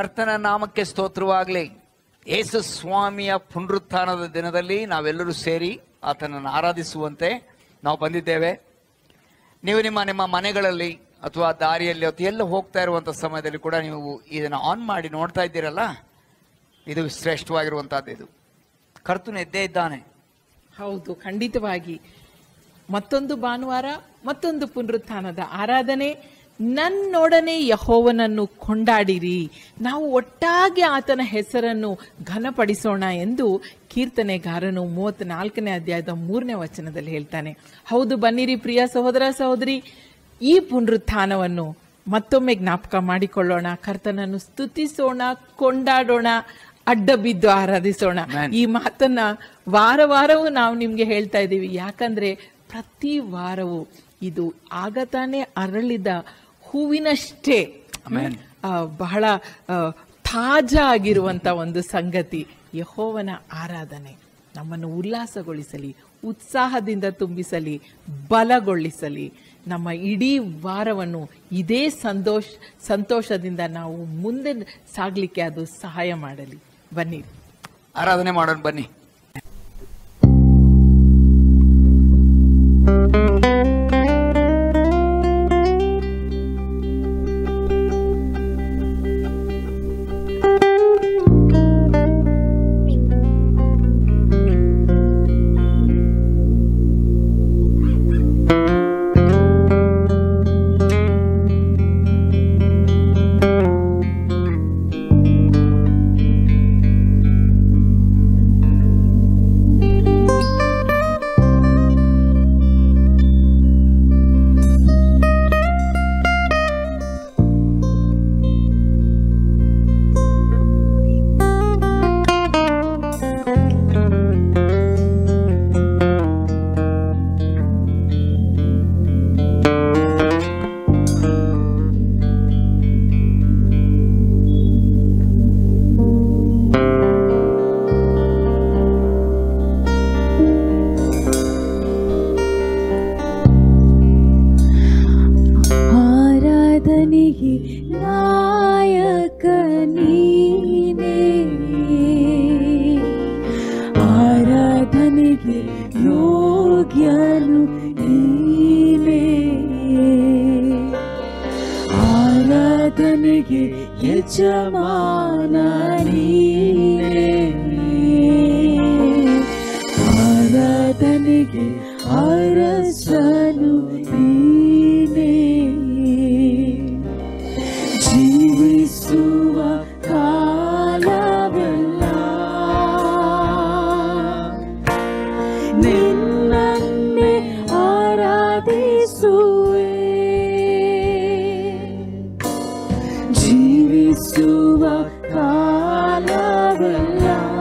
ಕರ್ತನ ನಾಮಕ್ಕೆ ಸ್ತೋತ್ರವಾಗಲಿ ಯೇಸು ಸ್ವಾಮಿಯ ಪುನರುತ್ಥಾನದ ದಿನದಲ್ಲಿ ನಾವೆಲ್ಲರೂ ಸೇರಿ ಆತನನ್ನು ಆರಾಧಿಸುವಂತೆ ನಾವು ಬಂದಿದ್ದೇವೆ ನೀವು ನಿಮ್ಮ ನಿಮ್ಮ ಮನೆಗಳಲ್ಲಿ ಅಥವಾ ದಾರಿಯಲ್ಲಿ ಅಥವಾ ಎಲ್ಲ ಹೋಗ್ತಾ ಇರುವಂಥ ಸಮಯದಲ್ಲಿ ಕೂಡ ನೀವು ಇದನ್ನು ಆನ್ ಮಾಡಿ ನೋಡ್ತಾ ಇದ್ದೀರಲ್ಲ ಇದು ಶ್ರೇಷ್ಠವಾಗಿರುವಂಥದ್ದು ಇದು ಕರ್ತನು ಎದ್ದೇ ಇದ್ದಾನೆ ಹೌದು ಖಂಡಿತವಾಗಿ ಮತ್ತೊಂದು ಭಾನುವಾರ ಮತ್ತೊಂದು ಪುನರುತ್ಥಾನದ ಆರಾಧನೆ ನನ್ನೊಡನೆ ಯಹೋವನನ್ನು ಕೊಂಡಾಡಿರಿ ನಾವು ಒಟ್ಟಾಗಿ ಆತನ ಹೆಸರನ್ನು ಘನಪಡಿಸೋಣ ಎಂದು ಕೀರ್ತನೆಗಾರನು ಮೂವತ್ತ್ನಾಲ್ಕನೇ ಅಧ್ಯಾಯದ ಮೂರನೇ ವಚನದಲ್ಲಿ ಹೇಳ್ತಾನೆ ಹೌದು ಬನ್ನಿರಿ ಪ್ರಿಯ ಸಹೋದರ ಸಹೋದರಿ ಈ ಪುನರುತ್ಥಾನವನ್ನು ಮತ್ತೊಮ್ಮೆ ಜ್ಞಾಪಕ ಮಾಡಿಕೊಳ್ಳೋಣ ಕರ್ತನನ್ನು ಸ್ತುತಿಸೋಣ ಕೊಂಡಾಡೋಣ ಅಡ್ಡ ಬಿದ್ದು ಆರಾಧಿಸೋಣ Amen. ಈ ಮಾತನ್ನ ವಾರ ವಾರವೂ ನಾವು ನಿಮ್ಗೆ ಹೇಳ್ತಾ ಇದ್ದೀವಿ ಯಾಕಂದ್ರೆ ಪ್ರತಿ ವಾರವೂ ಇದು ಆಗ ತಾನೇ ಅರಳಿದ ಹೂವಿನಷ್ಟೇ Amen. ಆ, ಬಹಳ ಆ, ತಾಜಾ ಆಗಿರುವಂತ ಒಂದು ಸಂಗತಿ ಯಹೋವನ ಆರಾಧನೆ ನಮ್ಮನ್ನು ಉಲ್ಲಾಸಗೊಳಿಸಲಿ ಉತ್ಸಾಹದಿಂದ ತುಂಬಿಸಲಿ ಬಲಗೊಳಿಸಲಿ ನಮ್ಮ ಇಡೀ ವಾರವನ್ನು ಇದೇ ಸಂತೋಷ ಸಂತೋಷದಿಂದ ನಾವು ಮುಂದೆ ಸಾಗಲಿಕ್ಕೆ ಅದು ಸಹಾಯ ಮಾಡಲಿ ಬನ್ನಿ ಆರಾಧನೆ ಮಾಡೋಣ ಬನ್ನಿ ಆರಾಧನೆಗೆ ನಾಯಕ ನೀನೇ ಆರಾಧನೆಗೆ ಯೋಗ್ಯನು ನೀನೇ ಆರಾಧನೆಗೆ ಯಜಮಾನ ನೀನೇ ಆರಾಧನೆಗೆ ಅರಸನು ನೀನೇ ಜೀವಿಸುವ ಕಾಲವೆಲ್ಲ ನಿನ್ನನ್ನೇ ಆರಾಧಿಸುವೆ ಜೀವಿಸುವ ಕಾಲವೆಲ್ಲ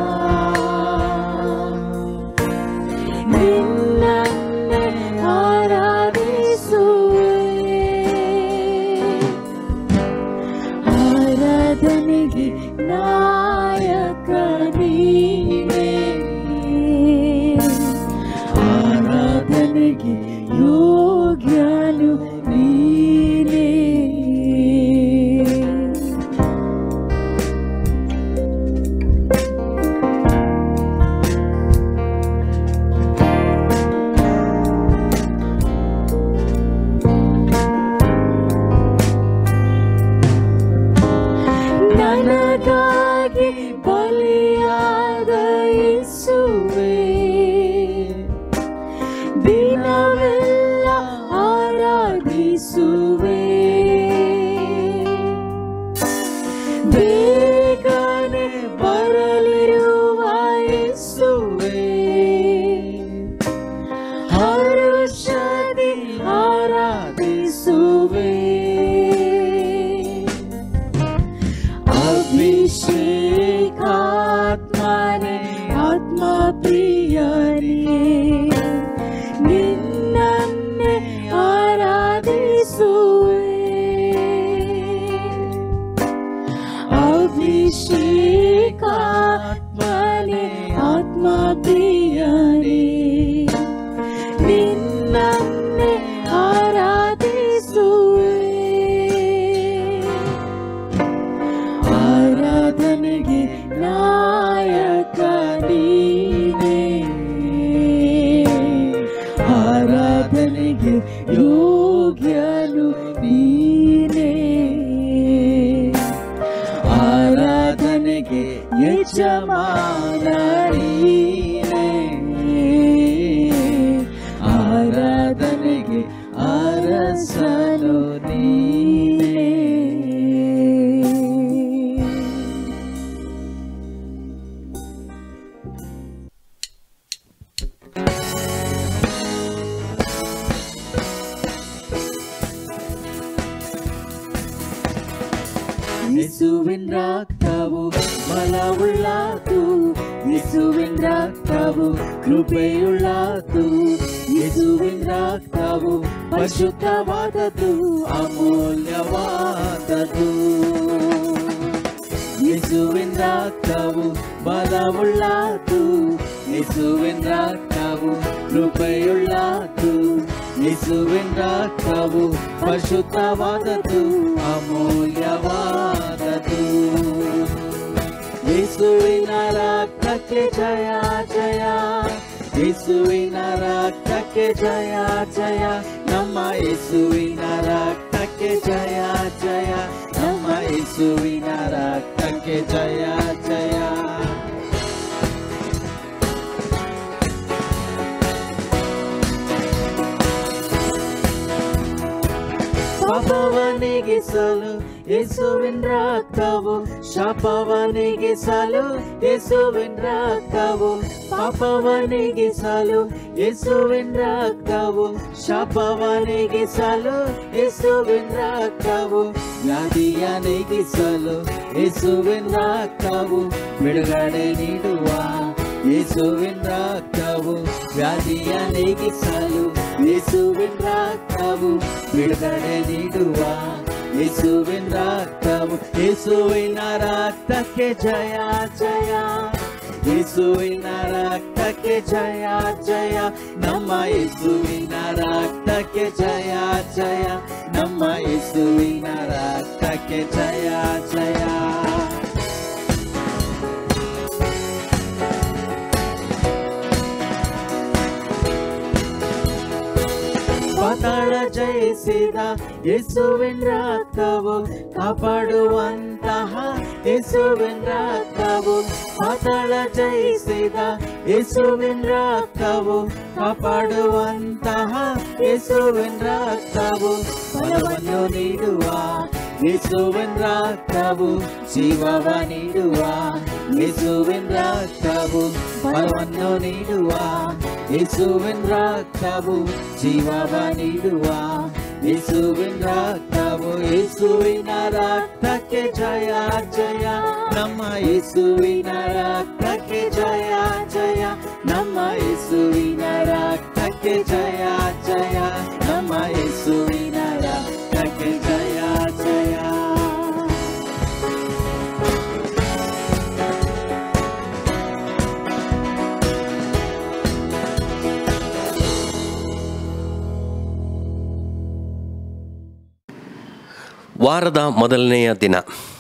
ನಿನ್ನನ್ನೇ ಆರಾಧಿಸುವೆ ಆರಾಧನೆಗೆ ನಾಯಕ ನೀನೇ ಆರಾಧನೆಗೆ ಯೋಗ್ಯನು ನೀನೇ ಆರಾಧನೆಗೆ ಯೋಗ್ಯನು ನೀನೇ ಆರಾಧನೆಗೆ ಯಜಮಾನ ನೀನೇ ಆರಾಧನೆಗೆ ಅರಸನು ನೀನೇ ಯೇಸುವಿನ ರಕ್ತವು ಬಲವುಳ್ಳಾತು ಯೇಸುವಿನ ರಕ್ತವು ಕೃಪೆಯುಳ್ಳಾತು ಯೇಸುವಿನ ರಕ್ತವು ಪರಿಶುದ್ಧವಾದದ್ದು ಅಮೂಲ್ಯವಾದದ್ದು ಯೇಸುವಿನ ರಕ್ತವು ಬಲವುಳ್ಳಾತು ಯೇಸುವಿನ ರಕ್ತವು ಕೃಪೆಯುಳ್ಳಾತು ಯೇಸುವಿನ ರಕ್ತವು ಪರಿಶುದ್ಧವಾದದ್ದು ಅಮೂಲ್ಯವಾದದ್ದು ಯೇಸುವಿನ ರಕ್ತಕ್ಕೆ ಜಯ ಜಯ ಯೇಸುವಿನ ರಕ್ತಕ್ಕೆ ಜಯ ಜಯ ನಮ್ಮ ಯೇಸುವಿನ ರಕ್ತಕ್ಕೆ ಜಯ ಜಯ ನಮ್ಮ ಯೇಸುವಿನ ರಕ್ತಕ್ಕೆ ಜಯ ಜಯ ಪಾಪವನಿಗಿಸಲು ಯೇಸುವಿನ ರಕ್ತವು ಶಾಪವನಿಗಿಸಲು ಯೇಸುವಿನ ರಕ್ತವು ಪಾಪವನಿಗಿಸಲು ಯೇಸುವಿನ ರಕ್ತವು ಶಾಪವನಿಗಿಸಲು ಯೇಸುವಿನ ರಕ್ತವು ವ್ಯಾಧಿಯ ನೀಗಿಸಲು ಯೇಸುವಿನ ರಕ್ತವು ಬಿಡುಗಡೆ ನೀಡುವ ಯೇಸುವಿನ ರಕ್ತವು ವ್ಯಾಧಿಯ ನೀಗಿಸಲು ಯೇಸುವಿನ ರಕ್ತವು ಬಿಡುಗಡೆ ನೀಡುವ ಯೇಸುವಿನ ರಕ್ತವು ಯೇಸುವಿನ ರಕ್ತಕ್ಕೆ ಜಯ ಜಯ ಯೇಸುವಿನ ರಕ್ತಕ್ಕೆ ಜಯ ಜಯ ನಮ್ಮ ಯೇಸುವಿನ ರಕ್ತಕ್ಕೆ ಜಯ ಜಯ ನಮ್ಮ ಯೇಸುವಿನ ರಕ್ತಕ್ಕೆ ಜಯ ಜಯ ಪಾತಾಳ ಜಯಿಸಿದ ಯೇಸುವಿನ ರಕ್ತವು ಕಾಪಾಡುವಂತಹ ಯೇಸುವಿನ ರಕ್ತವು ಪಾತಾಳ ಜಯಿಸಿದ ಯೇಸುವಿನ ರಕ್ತವು ಕಾಪಾಡುವಂತಹ ಯೇಸುವಿನ ರಕ್ತವು ಫಲವನ್ನು ನೀಡುವ ಯೇಸುವಿನ ರಕ್ತವು ಜೀವವ ನೀಡುವ ಯೇಸುವಿನ ರಕ್ತವು ಫಲವನ್ನು ನೀಡುವ ಯೇಸುವಿನ ರಕ್ತವು ಜೀವವ ನೀಡುವ ಯೇಸುವಿನ ರಕ್ತವು ಯೇಸುವಿನ ರಕ್ತಕ್ಕೆ ಜಯ ಜಯ ನಮ್ಮ ಯೇಸುವಿನ ರಕ್ತಕ್ಕೆ ಜಯ ಜಯ ನಮ್ಮ ಯೇಸುವಿನ ರಕ್ತಕ್ಕೆ ಜಯ ಜಯ ನಮ್ಮ ಯೇಸುವಿನ ರಕ್ತಕ್ಕೆ ಜಯ ಜಯ ವಾರದ ಮೊದಲನೆಯ ದಿನ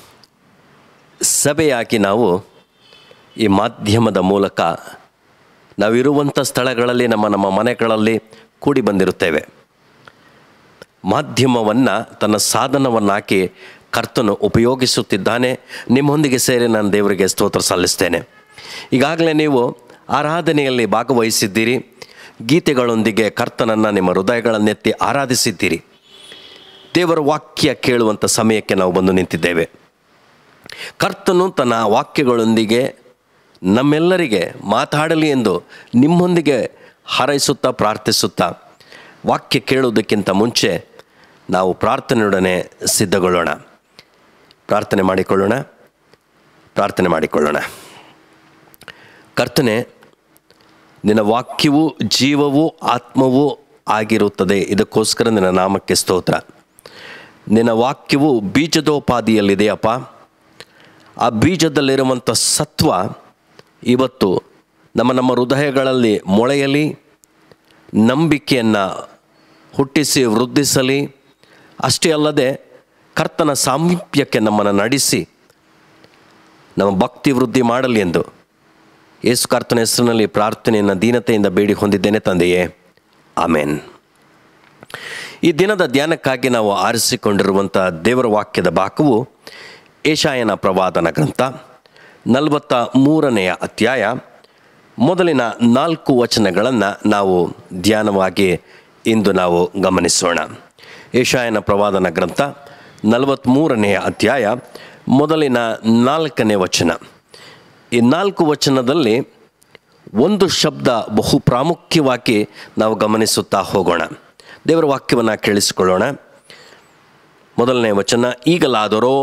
ಸಭೆಯಾಗಿ ನಾವು ಈ ಮಾಧ್ಯಮದ ಮೂಲಕ ನಾವಿರುವಂಥ ಸ್ಥಳಗಳಲ್ಲಿ ನಮ್ಮ ನಮ್ಮ ಮನೆಗಳಲ್ಲಿ ಕೂಡಿ ಬಂದಿರುತ್ತೇವೆ ಮಾಧ್ಯಮವನ್ನು ತನ್ನ ಸಾಧನವನ್ನಾಕಿ ಕರ್ತನು ಉಪಯೋಗಿಸುತ್ತಿದ್ದಾನೆ ನಿಮ್ಮೊಂದಿಗೆ ಸೇರಿ ನಾನು ದೇವರಿಗೆ ಸ್ತೋತ್ರ ಸಲ್ಲಿಸ್ತೇನೆ ಈಗಾಗಲೇ ನೀವು ಆರಾಧನೆಯಲ್ಲಿ ಭಾಗವಹಿಸಿದ್ದೀರಿ ಗೀತೆಗಳೊಂದಿಗೆ ಕರ್ತನನ್ನು ನಿಮ್ಮ ಹೃದಯಗಳನ್ನೆತ್ತಿ ಆರಾಧಿಸಿದ್ದೀರಿ ದೇವರ ವಾಕ್ಯ ಕೇಳುವಂಥ ಸಮಯಕ್ಕೆ ನಾವು ಬಂದು ನಿಂತಿದ್ದೇವೆ ಕರ್ತನು ತನ್ನ ವಾಕ್ಯಗಳೊಂದಿಗೆ ನಮ್ಮೆಲ್ಲರಿಗೆ ಮಾತಾಡಲಿ ಎಂದು ನಿಮ್ಮೊಂದಿಗೆ ಹಾರೈಸುತ್ತಾ ಪ್ರಾರ್ಥಿಸುತ್ತಾ ವಾಕ್ಯ ಕೇಳುವುದಕ್ಕಿಂತ ಮುಂಚೆ ನಾವು ಪ್ರಾರ್ಥನೆಯೊಡನೆ ಸಿದ್ಧಗೊಳ್ಳೋಣ ಪ್ರಾರ್ಥನೆ ಮಾಡಿಕೊಳ್ಳೋಣ ಪ್ರಾರ್ಥನೆ ಮಾಡಿಕೊಳ್ಳೋಣ ಕರ್ತನೆ ನಿನ್ನ ವಾಕ್ಯವು ಜೀವವೂ ಆತ್ಮವೂ ಆಗಿರುತ್ತದೆ ಇದಕ್ಕೋಸ್ಕರ ನಿನ್ನ ನಾಮಕ್ಕೆ ಸ್ತೋತ್ರ ನಿನ್ನ ವಾಕ್ಯವು ಬೀಜದೋಪಾದಿಯಲ್ಲಿದೆಯಪ್ಪ ಆ ಬೀಜದಲ್ಲಿರುವಂಥ ಸತ್ವ ಇವತ್ತು ನಮ್ಮ ನಮ್ಮ ಹೃದಯಗಳಲ್ಲಿ ಮೊಳೆಯಲಿ ನಂಬಿಕೆಯನ್ನು ಹುಟ್ಟಿಸಿ ವೃದ್ಧಿಸಲಿ ಅಷ್ಟೇ ಅಲ್ಲದೆ ಕರ್ತನ ಸಾಮೀಪ್ಯಕ್ಕೆ ನಮ್ಮನ್ನು ನಡೆಸಿ ನಮ್ಮ ಭಕ್ತಿ ವೃದ್ಧಿ ಮಾಡಲಿ ಎಂದು ಯೇಸು ಕರ್ತನ ಹೆಸರಿನಲ್ಲಿ ಪ್ರಾರ್ಥನೆಯನ್ನು ದೀನತೆಯಿಂದ ಬೇಡಿ ಹೊಂದಿದ್ದೇನೆ ತಂದೆಯೇ ಆಮೇನ್ ಈ ದಿನದ ಧ್ಯಾನಕ್ಕಾಗಿ ನಾವು ಆರಿಸಿಕೊಂಡಿರುವಂಥ ದೇವರ ವಾಕ್ಯದ ಭಾಗವು ಏಷಾಯನ ಪ್ರವಾದನ ಗ್ರಂಥ ನಲವತ್ತ ಮೂರನೆಯ ಅಧ್ಯಾಯ ಮೊದಲಿನ ನಾಲ್ಕು ವಚನಗಳನ್ನು ನಾವು ಧ್ಯಾನವಾಗಿ ಇಂದು ನಾವು ಗಮನಿಸೋಣ ಏಷಾಯನ ಪ್ರವಾದನ ಗ್ರಂಥ ನಲವತ್ತ್ಮೂರನೆಯ ಅಧ್ಯಾಯ ಮೊದಲಿನ ನಾಲ್ಕನೇ ವಚನ ಈ ನಾಲ್ಕು ವಚನದಲ್ಲಿ ಒಂದು ಶಬ್ದ ಬಹು ಪ್ರಾಮುಖ್ಯವಾಗಿ ನಾವು ಗಮನಿಸುತ್ತಾ ಹೋಗೋಣ ದೇವರ ವಾಕ್ಯವನ್ನು ಕೇಳಿಸಿಕೊಳ್ಳೋಣ ಮೊದಲನೇ ವಚನ ಈಗಲಾದರೋ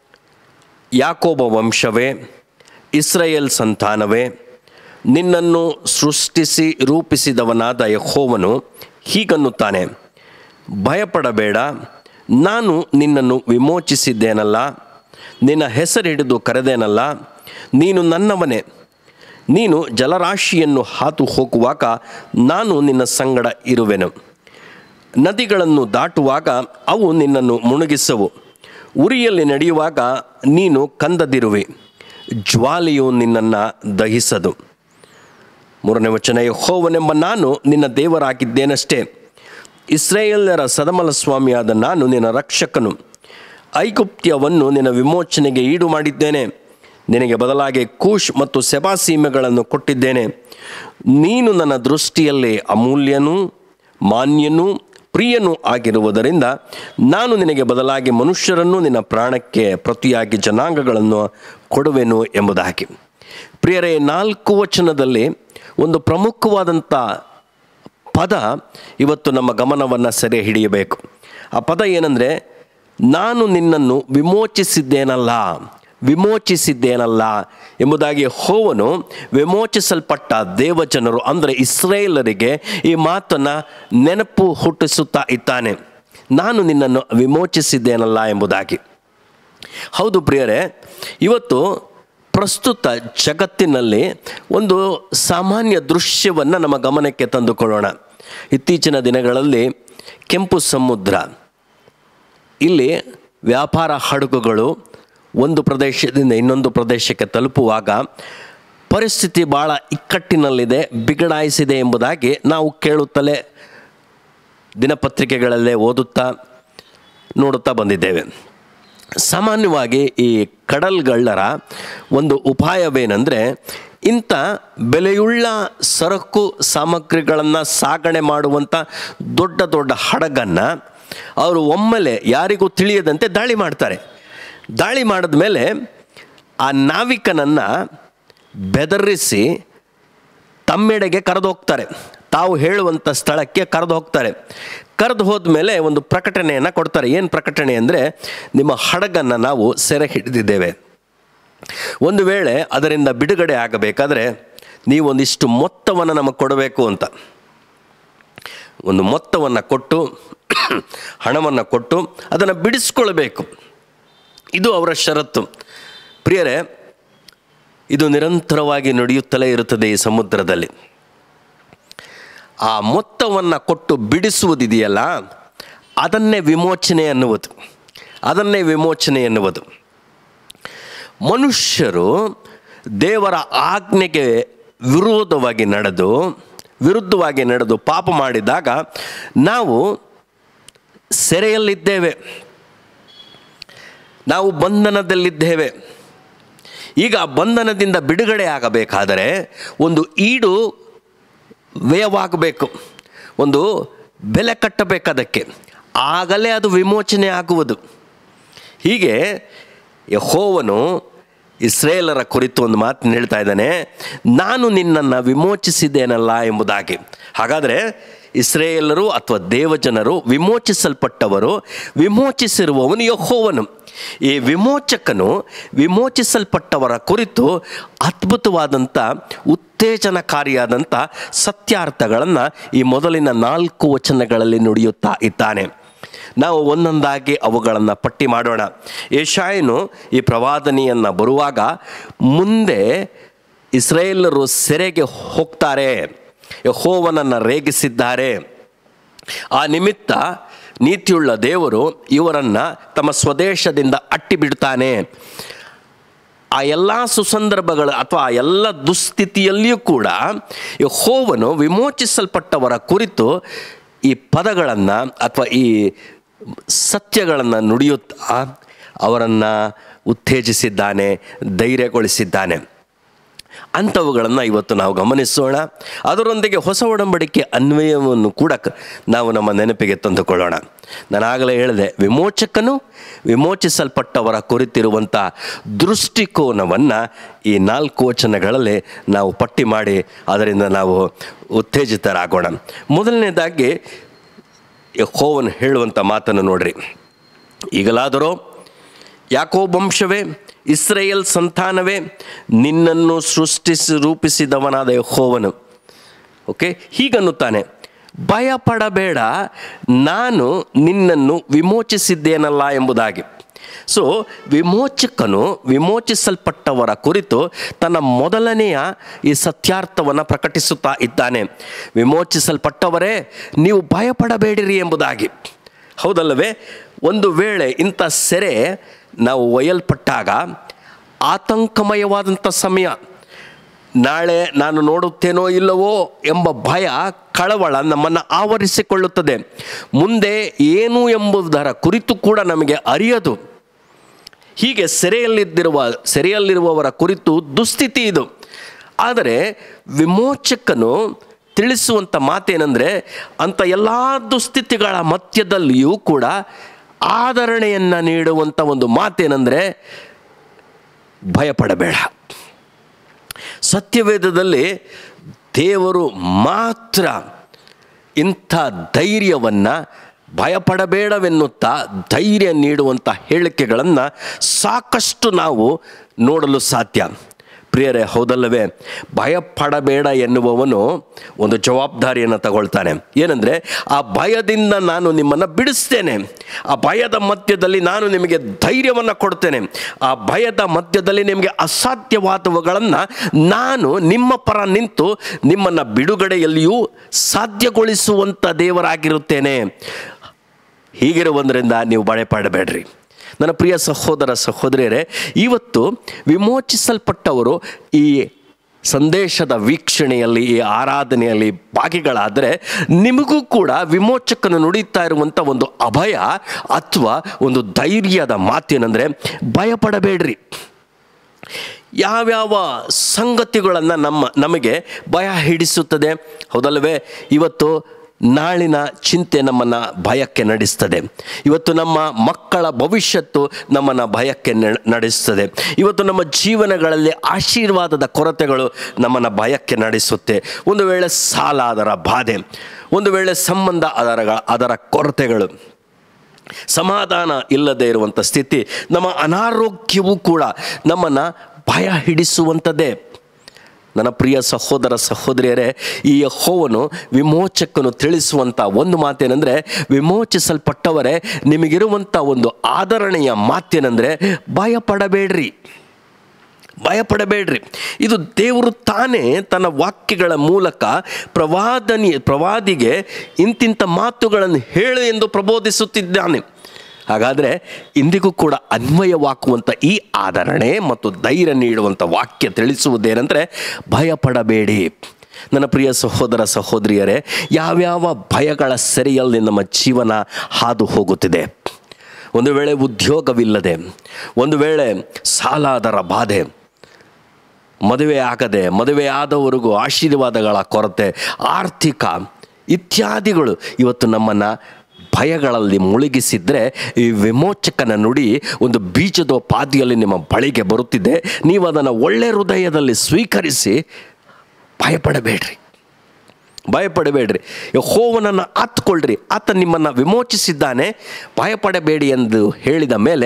ಯಾಕೋಬ ವಂಶವೇ ಇಸ್ರಾಯೇಲ್ ಸಂತಾನವೇ ನಿನ್ನನ್ನು ಸೃಷ್ಟಿಸಿ ರೂಪಿಸಿದವನಾದ ಯಹೋವನು ಹೀಗನ್ನುತ್ತಾನೆ ಭಯಪಡಬೇಡ ನಾನು ನಿನ್ನನ್ನು ವಿಮೋಚಿಸಿದ್ದೇನಲ್ಲ ನಿನ್ನ ಹೆಸರಿಡಿದು ಕರೆದೇನಲ್ಲ ನೀನು ನನ್ನವನೇ ನೀನು ಜಲರಾಶಿಯನ್ನು ಹಾದು ಹೋಗುವಾಗ ನಾನು ನಿನ್ನ ಸಂಗಡ ಇರುವೆನು ನದಿಗಳನ್ನು ದಾಟುವಾಗ ಅವು ನಿನ್ನನ್ನು ಮುಳುಗಿಸವು ಉರಿಯಲ್ಲಿ ನಡೆಯುವಾಗ ನೀನು ಕಂದದಿರುವೆ ಜ್ವಾಲೆಯು ನಿನ್ನನ್ನು ದಹಿಸದು ಮೂರನೇ ವಚನ ಯಹೋವನೆಂಬ ನಾನು ನಿನ್ನ ದೇವರಾಗಿದ್ದೇನಷ್ಟೇ ಇಸ್ರೇಲರ ಸದಮಲ ಸ್ವಾಮಿಯಾದ ನಾನು ನಿನ್ನ ರಕ್ಷಕನು ಐಗುಪ್ತ್ಯವನ್ನು ನಿನ್ನ ವಿಮೋಚನೆಗೆ ಈಡು ಮಾಡಿದ್ದೇನೆ ನಿನಗೆ ಬದಲಾಗಿ ಕೂಶ್ ಮತ್ತು ಸೆಬಾಸೀಮೆಗಳನ್ನು ಕೊಟ್ಟಿದ್ದೇನೆ ನೀನು ನನ್ನ ದೃಷ್ಟಿಯಲ್ಲಿ ಅಮೂಲ್ಯನೂ ಮಾನ್ಯನೂ ಪ್ರಿಯನೂ ಆಗಿರುವುದರಿಂದ ನಾನು ನಿನಗೆ ಬದಲಾಗಿ ಮನುಷ್ಯರನ್ನು ನಿನ್ನ ಪ್ರಾಣಕ್ಕೆ ಪ್ರತಿಯಾಗಿ ಜನಾಂಗಗಳನ್ನು ಕೊಡುವೆನು ಎಂಬುದಾಗಿ ಪ್ರಿಯರೇ ನಾಲ್ಕು ವಚನದಲ್ಲಿ ಒಂದು ಪ್ರಮುಖವಾದಂಥ ಪದ ಇವತ್ತು ನಮ್ಮ ಗಮನವನ್ನು ಸೆರೆ ಹಿಡಿಯಬೇಕು ಆ ಪದ ಏನಂದರೆ ನಾನು ನಿನ್ನನ್ನು ವಿಮೋಚಿಸಿದ್ದೇನಲ್ಲ ವಿಮೋಚಿಸಿದ್ದೇನಲ್ಲ ಎಂಬುದಾಗಿ ಹೋವನು ವಿಮೋಚಿಸಲ್ಪಟ್ಟ ದೇವಜನರು ಅಂದರೆ ಇಸ್ರೇಲರಿಗೆ ಈ ಮಾತನ್ನು ನೆನಪು ಹುಟ್ಟಿಸುತ್ತಾ ಇದ್ದಾನೆ ನಾನು ನಿನ್ನನ್ನು ವಿಮೋಚಿಸಿದ್ದೇನಲ್ಲ ಎಂಬುದಾಗಿ ಹೌದು ಪ್ರಿಯರೇ ಇವತ್ತು ಪ್ರಸ್ತುತ ಜಗತ್ತಿನಲ್ಲಿ ಒಂದು ಸಾಮಾನ್ಯ ದೃಶ್ಯವನ್ನು ನಮ್ಮ ಗಮನಕ್ಕೆ ತಂದುಕೊಳ್ಳೋಣ ಇತ್ತೀಚಿನ ದಿನಗಳಲ್ಲಿ ಕೆಂಪು ಸಮುದ್ರ ಇಲ್ಲಿ ವ್ಯಾಪಾರ ಹಡಗುಗಳು ಒಂದು ಪ್ರದೇಶದಿಂದ ಇನ್ನೊಂದು ಪ್ರದೇಶಕ್ಕೆ ತಲುಪುವಾಗ ಪರಿಸ್ಥಿತಿ ಭಾಳ ಇಕ್ಕಟ್ಟಿನಲ್ಲಿದೆ ಬಿಗಡಾಯಿಸಿದೆ ಎಂಬುದಾಗಿ ನಾವು ಕೇಳುತ್ತಲೇ ದಿನಪತ್ರಿಕೆಗಳಲ್ಲೇ ಓದುತ್ತಾ ನೋಡುತ್ತಾ ಬಂದಿದ್ದೇವೆ ಸಾಮಾನ್ಯವಾಗಿ ಈ ಕಡಲ್ಗಳ್ಳರ ಒಂದು ಉಪಾಯವೇನೆಂದರೆ ಇಂಥ ಬೆಲೆಯುಳ್ಳ ಸರಕು ಸಾಮಗ್ರಿಗಳನ್ನು ಸಾಗಣೆ ಮಾಡುವಂಥ ದೊಡ್ಡ ದೊಡ್ಡ ಹಡಗನ್ನು ಅವರು ಒಮ್ಮೆಲೆ ಯಾರಿಗೂ ತಿಳಿಯದಂತೆ ದಾಳಿ ಮಾಡ್ತಾರೆ ದಾಳಿ ಮಾಡಿದ ಮೇಲೆ ಆ ನಾವಿಕನನ್ನು ಬೆದರಿಸಿ ತಮ್ಮೆಡೆಗೆ ಕರೆದು ಹೋಗ್ತಾರೆ ತಾವು ಹೇಳುವಂಥ ಸ್ಥಳಕ್ಕೆ ಕರೆದು ಹೋಗ್ತಾರೆ ಕರೆದು ಹೋದ್ಮೇಲೆ ಒಂದು ಪ್ರಕಟಣೆಯನ್ನು ಕೊಡ್ತಾರೆ ಏನು ಪ್ರಕಟಣೆ ಅಂದರೆ ನಿಮ್ಮ ಹಡಗನ್ನು ನಾವು ಸೆರೆ ಹಿಡಿದಿದ್ದೇವೆ ಒಂದು ವೇಳೆ ಅದರಿಂದ ಬಿಡುಗಡೆ ಆಗಬೇಕಾದ್ರೆ ನೀವೊಂದಿಷ್ಟು ಮೊತ್ತವನ್ನು ನಮಗೆ ಕೊಡಬೇಕು ಅಂತ ಒಂದು ಮೊತ್ತವನ್ನು ಕೊಟ್ಟು ಹಣವನ್ನು ಕೊಟ್ಟು ಅದನ್ನು ಬಿಡಿಸ್ಕೊಳ್ಬೇಕು ಇದು ಅವರ ಷರತ್ತು ಪ್ರಿಯರೇ ಇದು ನಿರಂತರವಾಗಿ ನಡೆಯುತ್ತಲೇ ಇರುತ್ತದೆ ಈ ಸಮುದ್ರದಲ್ಲಿ ಆ ಮೊತ್ತವನ್ನು ಕೊಟ್ಟು ಬಿಡಿಸುವುದಿದೆಯಲ್ಲ ಅದನ್ನೇ ವಿಮೋಚನೆ ಅನ್ನುವುದು ಅದನ್ನೇ ವಿಮೋಚನೆ ಎನ್ನುವುದು ಮನುಷ್ಯರು ದೇವರ ಆಜ್ಞೆಗೆ ವಿರೋಧವಾಗಿ ನಡೆದು ವಿರುದ್ಧವಾಗಿ ನಡೆದು ಪಾಪ ಮಾಡಿದಾಗ ನಾವು ಸೆರೆಯಲ್ಲಿದ್ದೇವೆ ನಾವು ಬಂಧನದಲ್ಲಿದ್ದೇವೆ ಈಗ ಆ ಬಂಧನದಿಂದ ಬಿಡುಗಡೆ ಆಗಬೇಕಾದರೆ ಒಂದು ಈಡು ವ್ಯಯವಾಗಬೇಕು ಒಂದು ಬೆಲೆ ಕಟ್ಟಬೇಕದಕ್ಕೆ ಆಗಲೇ ಅದು ವಿಮೋಚನೆ ಆಗುವುದು ಹೀಗೆ ಯಹೋವನು ಇಸ್ರೇಲರ ಕುರಿತು ಒಂದು ಮಾತನ್ನು ಹೇಳ್ತಾ ಇದ್ದಾನೆ ನಾನು ನಿನ್ನನ್ನು ವಿಮೋಚಿಸಿದ್ದೇನಲ್ಲ ಎಂಬುದಾಗಿ ಹಾಗಾದರೆ ಇಸ್ರೇಲರು ಅಥವಾ ದೇವಜನರು ವಿಮೋಚಿಸಲ್ಪಟ್ಟವರು ವಿಮೋಚಿಸಿರುವವನು ಯಹೋವನು ಈ ವಿಮೋಚಕನು ವಿಮೋಚಿಸಲ್ಪಟ್ಟವರ ಕುರಿತು ಅದ್ಭುತವಾದಂಥ ಉತ್ತೇಜನಕಾರಿಯಾದಂಥ ಸತ್ಯಾರ್ಥಗಳನ್ನು ಈ ಮೊದಲಿನ ನಾಲ್ಕು ವಚನಗಳಲ್ಲಿ ನುಡಿಯುತ್ತಾ ಇದ್ದಾನೆ ನಾವು ಒಂದೊಂದಾಗಿ ಅವುಗಳನ್ನು ಪಟ್ಟಿ ಮಾಡೋಣ ಏಷಾಯನು ಈ ಪ್ರವಾದನೆಯನ್ನು ಬರುವಾಗ ಮುಂದೆ ಇಸ್ರೇಲರು ಸೆರೆಗೆ ಹೋಗ್ತಾರೆ ಯಹೋವನನ್ನು ರೇಗಿಸಿದ್ದಾರೆ ಆ ನಿಮಿತ್ತ ನೀತಿಯುಳ್ಳ ದೇವರು ಇವರನ್ನು ತಮ್ಮ ಸ್ವದೇಶದಿಂದ ಅಟ್ಟಿ ಬಿಡ್ತಾನೆ ಆ ಎಲ್ಲ ಸುಸಂದರ್ಭಗಳು ಅಥವಾ ಆ ಎಲ್ಲ ದುಸ್ಥಿತಿಯಲ್ಲಿಯೂ ಕೂಡ ಯಹೋವನು ವಿಮೋಚಿಸಲ್ಪಟ್ಟವರ ಕುರಿತು ಈ ಪದಗಳನ್ನು ಅಥವಾ ಈ ಸತ್ಯಗಳನ್ನು ನುಡಿಯುತ್ತಾ ಅವರನ್ನು ಉತ್ತೇಜಿಸಿದ್ದಾನೆ ಧೈರ್ಯಗೊಳಿಸಿದ್ದಾನೆ ಅಂಥವುಗಳನ್ನು ಇವತ್ತು ನಾವು ಗಮನಿಸೋಣ ಅದರೊಂದಿಗೆ ಹೊಸ ಒಡಂಬಡಿಕೆ ಅನ್ವಯವನ್ನು ಕೂಡ ಕ- ನಾವು ನಮ್ಮ ನೆನಪಿಗೆ ತಂದುಕೊಳ್ಳೋಣ ನಾನು ಆಗಲೇ ಹೇಳಿದೆ ವಿಮೋಚಕನು ವಿಮೋಚಿಸಲ್ಪಟ್ಟವರ ಕುರಿತಿರುವಂಥ ದೃಷ್ಟಿಕೋನವನ್ನು ಈ ನಾಲ್ಕು ವಚನಗಳಲ್ಲಿ ನಾವು ಪಟ್ಟಿ ಮಾಡಿ ಅದರಿಂದ ನಾವು ಉತ್ತೇಜಿತರಾಗೋಣ ಮೊದಲನೇದಾಗಿ ಯೆಹೋವನು ಹೇಳುವಂಥ ಮಾತನ್ನು ನೋಡ್ರಿ ಈಗಲಾದರೂ ಯಾಕೋ ವಂಶವೇ ಇಸ್ರೇಲ್ ಸಂತಾನವೇ ನಿನ್ನನ್ನು ಸೃಷ್ಟಿಸಿ ರೂಪಿಸಿದವನಾದ ಯೆಹೋವನು ಓಕೆ ಹೀಗನ್ನುತ್ತಾನೆ ಭಯ ಪಡಬೇಡ ನಾನು ನಿನ್ನನ್ನು ವಿಮೋಚಿಸಿದ್ದೇನಲ್ಲ ಎಂಬುದಾಗಿ ಸೊ ವಿಮೋಚಕನು ವಿಮೋಚಿಸಲ್ಪಟ್ಟವರ ಕುರಿತು ತನ್ನ ಮೊದಲನೆಯ ಈ ಸತ್ಯಾರ್ಥವನ್ನು ಪ್ರಕಟಿಸುತ್ತಾ ಇದ್ದಾನೆ ವಿಮೋಚಿಸಲ್ಪಟ್ಟವರೇ ನೀವು ಭಯಪಡಬೇಡಿರಿ ಎಂಬುದಾಗಿ ಹೌದಲ್ಲವೇ ಒಂದು ವೇಳೆ ಇಂಥ ಸೆರೆ ನಾವು ಒಯ್ಯಲ್ಪಟ್ಟಾಗ ಆತಂಕಮಯವಾದಂಥ ಸಮಯ ನಾಳೆ ನಾನು ನೋಡುತ್ತೇನೋ ಇಲ್ಲವೋ ಎಂಬ ಭಯ ಕಳವಳ ನಮ್ಮನ್ನು ಆವರಿಸಿಕೊಳ್ಳುತ್ತದೆ ಮುಂದೆ ಏನು ಎಂಬುದರ ಕುರಿತು ಕೂಡ ನಮಗೆ ಅರಿಯದು ಹೀಗೆ ಸೆರೆಯಲ್ಲಿದ್ದಿರುವ ಸೆರೆಯಲ್ಲಿರುವವರ ಕುರಿತು ದುಸ್ಥಿತಿ ಇದು ಆದರೆ ವಿಮೋಚಕನು ತಿಳಿಸುವಂಥ ಮಾತೇನೆಂದರೆ ಅಂಥ ಎಲ್ಲ ದುಸ್ಥಿತಿಗಳ ಮಧ್ಯದಲ್ಲಿಯೂ ಕೂಡ ಆದರಣೆಯನ್ನು ನೀಡುವಂಥ ಒಂದು ಮಾತೇನೆಂದರೆ ಭಯಪಡಬೇಡ ಸತ್ಯವೇದದಲ್ಲಿ ದೇವರು ಮಾತ್ರ ಇಂಥ ಧೈರ್ಯವನ್ನು ಭಯಪಡಬೇಡವೆನ್ನುತ್ತಾ ಧೈರ್ಯ ನೀಡುವಂಥ ಹೇಳಿಕೆಗಳನ್ನು ಸಾಕಷ್ಟು ನಾವು ನೋಡಲು ಸಾಧ್ಯ ಪ್ರಿಯರೇ ಹೌದಲ್ಲವೇ ಭಯಪಡಬೇಡ ಎನ್ನುವವನು ಒಂದು ಜವಾಬ್ದಾರಿಯನ್ನು ತಗೊಳ್ತಾನೆ ಏನಂದರೆ ಆ ಭಯದಿಂದ ನಾನು ನಿಮ್ಮನ್ನು ಬಿಡಿಸ್ತೇನೆ ಆ ಭಯದ ಮಧ್ಯದಲ್ಲಿ ನಾನು ನಿಮಗೆ ಧೈರ್ಯವನ್ನು ಕೊಡ್ತೇನೆ ಆ ಭಯದ ಮಧ್ಯದಲ್ಲಿ ನಿಮಗೆ ಅಸಾಧ್ಯವಾದವುಗಳನ್ನು ನಾನು ನಿಮ್ಮ ಪರ ನಿಂತು ನಿಮ್ಮನ್ನು ಬಿಡುಗಡೆಯಲ್ಲಿಯೂ ಸಾಧ್ಯಗೊಳಿಸುವಂಥ ದೇವರಾಗಿರುತ್ತೇನೆ ಹೀಗಿರುವುದರಿಂದ ನೀವು ಭಯಪಡಬೇಡ್ರಿ ನನ್ನ ಪ್ರಿಯ ಸಹೋದರ ಸಹೋದರಿಯರೇ ಇವತ್ತು ವಿಮೋಚಿಸಲ್ಪಟ್ಟವರು ಈ ಸಂದೇಶದ ವೀಕ್ಷಣೆಯಲ್ಲಿ ಈ ಆರಾಧನೆಯಲ್ಲಿ ಭಾಗಿಗಳಾದರೆ ನಿಮಗೂ ಕೂಡ ವಿಮೋಚಕನು ನುಡಿತಾ ಇರುವಂಥ ಒಂದು ಅಭಯ ಅಥವಾ ಒಂದು ಧೈರ್ಯದ ಮಾತೇನೆಂದರೆ ಭಯಪಡಬೇಡ್ರಿ ಯಾವ್ಯಾವ ಸಂಗತಿಗಳನ್ನು ನಮ್ಮ ನಮಗೆ ಭಯ ಹಿಡಿಸುತ್ತದೆ ಹೌದಲ್ಲವೇ ಇವತ್ತು ನಾಳಿನ ಚಿಂತೆ ನಮ್ಮನ್ನು ಭಯಕ್ಕೆ ನಡೆಸ್ತದೆ ಇವತ್ತು ನಮ್ಮ ಮಕ್ಕಳ ಭವಿಷ್ಯತ್ತು ನಮ್ಮನ್ನು ಭಯಕ್ಕೆ ನ- ನಡೆಸ್ತದೆ ಇವತ್ತು ನಮ್ಮ ಜೀವನಗಳಲ್ಲಿ ಆಶೀರ್ವಾದದ ಕೊರತೆಗಳು ನಮ್ಮನ್ನು ಭಯಕ್ಕೆ ನಡೆಸುತ್ತೆ ಒಂದು ವೇಳೆ ಸಾಲ ಅದರ ಬಾಧೆ ಒಂದು ವೇಳೆ ಸಂಬಂಧ ಅದರ ಅದರ ಕೊರತೆಗಳು ಸಮಾಧಾನ ಇಲ್ಲದೆ ಇರುವಂಥ ಸ್ಥಿತಿ ನಮ್ಮ ಅನಾರೋಗ್ಯವೂ ಕೂಡ ನಮ್ಮನ್ನು ಭಯ ಹಿಡಿಸುವಂಥದ್ದೇ ನನ್ನ ಪ್ರಿಯ ಸಹೋದರ ಸಹೋದರಿಯರೇ ಈ ಯೆಹೋವನು ವಿಮೋಚಕನು ತಿಳಿಸುವಂಥ ಒಂದು ಮಾತೇನೆಂದರೆ ವಿಮೋಚಿಸಲ್ಪಟ್ಟವರೇ ನಿಮಗಿರುವಂಥ ಒಂದು ಆದರಣೆಯ ಮಾತೇನೆಂದರೆ ಭಯಪಡಬೇಡ್ರಿ ಭಯಪಡಬೇಡ್ರಿ ಇದು ದೇವರು ತಾನೇ ತನ್ನ ವಾಕ್ಯಗಳ ಮೂಲಕ ಪ್ರವಾದನಿ ಪ್ರವಾದಿಗೆ ಇಂತಿಂಥ ಮಾತುಗಳನ್ನು ಹೇಳು ಎಂದು ಪ್ರಬೋಧಿಸುತ್ತಿದ್ದಾನೆ ಹಾಗಾದರೆ ಇಂದಿಗೂ ಕೂಡ ಅನ್ವಯವಾಗುವಂಥ ಈ ಆಧರಣೆ ಮತ್ತು ಧೈರ್ಯ ನೀಡುವಂಥ ವಾಕ್ಯ ತಿಳಿಸುವುದೇನೆಂದರೆ ಭಯಪಡಬೇಡಿ ನನ್ನ ಪ್ರಿಯ ಸಹೋದರ ಸಹೋದರಿಯರೇ ಯಾವ್ಯಾವ ಭಯಗಳ ಸೆರೆಯಲ್ಲಿ ನಮ್ಮ ಜೀವನ ಹಾದು ಹೋಗುತ್ತಿದೆ ಒಂದು ವೇಳೆ ಉದ್ಯೋಗವಿಲ್ಲದೆ ಒಂದು ವೇಳೆ ಸಾಲ ಅದರ ಬಾಧೆ ಮದುವೆ ಆಗದೆ ಮದುವೆ ಆದವರಿಗೂ ಆಶೀರ್ವಾದಗಳ ಕೊರತೆ ಆರ್ಥಿಕ ಇತ್ಯಾದಿಗಳು ಇವತ್ತು ನಮ್ಮನ್ನು ಭಯಗಳಲ್ಲಿ ಮುಳುಗಿಸಿದ್ರೆ ಈ ವಿಮೋಚಕನ ನುಡಿ ಒಂದು ಬೀಜದೋಪಾದಿಯಲ್ಲಿ ನಿಮ್ಮ ಬಳಿಗೆ ಬರುತ್ತಿದೆ ನೀವು ಅದನ್ನು ಒಳ್ಳೆ ಹೃದಯದಲ್ಲಿ ಸ್ವೀಕರಿಸಿ ಭಯಪಡಬೇಡ್ರಿ ಭಯಪಡಬೇಡ್ರಿ ಯೆಹೋವನನ್ನು ಆತ್ಕೊಳ್ರಿ ಆತ ನಿಮ್ಮನ್ನು ವಿಮೋಚಿಸಿದ್ದಾನೆ ಭಯಪಡಬೇಡಿ ಎಂದು ಹೇಳಿದ ಮೇಲೆ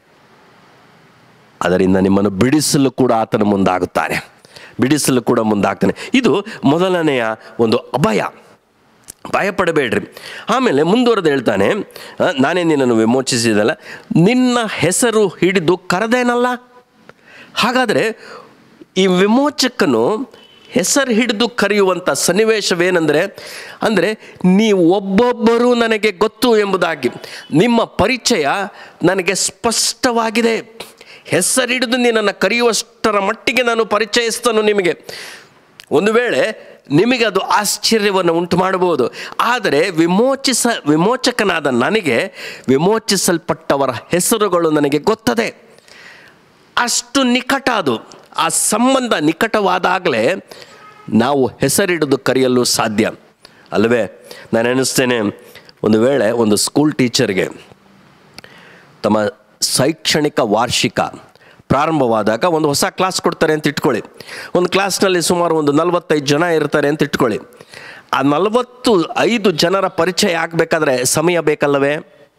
ಅದರಿಂದ ನಿಮ್ಮನ್ನು ಬಿಡಿಸಲು ಕೂಡ ಆತನ ಮುಂದಾಗುತ್ತಾನೆ ಬಿಡಿಸಲು ಕೂಡ ಮುಂದಾಗ್ತಾನೆ ಇದು ಮೊದಲನೆಯ ಒಂದು ಅಭಯ ಭಯಪಡಬೇಡ್ರಿ ಆಮೇಲೆ ಮುಂದುವರೆದು ಹೇಳ್ತಾನೆ ಆ, ನಾನೇ ನಿನ್ನನ್ನು ವಿಮೋಚಿಸಿದಲ್ಲ ನಿನ್ನ ಹೆಸರು ಹಿಡಿದು ಕರೆದೇನಲ್ಲ ಹಾಗಾದರೆ ಈ ವಿಮೋಚಕನು ಹೆಸರು ಹಿಡಿದು ಕರೆಯುವಂಥ ಸನ್ನಿವೇಶವೇನೆಂದರೆ ಅಂದರೆ ನೀವು ಒಬ್ಬೊಬ್ಬರೂ ನನಗೆ ಗೊತ್ತು ಎಂಬುದಾಗಿ ನಿಮ್ಮ ಪರಿಚಯ ನನಗೆ ಸ್ಪಷ್ಟವಾಗಿದೆ ಹೆಸರಿಡಿದು ನಿನ್ನನ್ನು ಕರೆಯುವಷ್ಟರ ಮಟ್ಟಿಗೆ ನಾನು ಪರಿಚಯಿಸ್ತನು ನಿಮಗೆ ಒಂದು ವೇಳೆ ನಿಮಗೆ ಅದು ಆಶ್ಚರ್ಯವನ್ನು ಉಂಟು ಮಾಡಬಹುದು ಆದರೆ ವಿಮೋಚಿಸ ವಿಮೋಚಕನಾದ ನನಗೆ ವಿಮೋಚಿಸಲ್ಪಟ್ಟವರ ಹೆಸರುಗಳು ನನಗೆ ಗೊತ್ತದೆ ಅಷ್ಟು ನಿಕಟ ಅದು ಆ ಸಂಬಂಧ ನಿಕಟವಾದಾಗಲೇ ನಾವು ಹೆಸರಿಡಿದು ಕರೆಯಲು ಸಾಧ್ಯ ಅಲ್ಲವೇ ನಾನು ಎಣಿಸ್ತೇನೆ ಒಂದು ವೇಳೆ ಒಂದು ಸ್ಕೂಲ್ ಟೀಚರ್ಗೆ ತಮ್ಮ ಶೈಕ್ಷಣಿಕ ವಾರ್ಷಿಕ ಪ್ರಾರಂಭವಾದಾಗ ಒಂದು ಹೊಸ ಕ್ಲಾಸ್ ಕೊಡ್ತಾರೆ ಅಂತ ಇಟ್ಕೊಳ್ಳಿ ಒಂದು ಕ್ಲಾಸ್ನಲ್ಲಿ ಸುಮಾರು ಒಂದು ನಲವತ್ತೈದು ಜನ ಇರ್ತಾರೆ ಅಂತ ಇಟ್ಕೊಳ್ಳಿ ಆ ನಲವತ್ತು ಐದು ಜನರ ಪರಿಚಯ ಆಗಬೇಕಾದ್ರೆ ಸಮಯ ಬೇಕಲ್ಲವೇ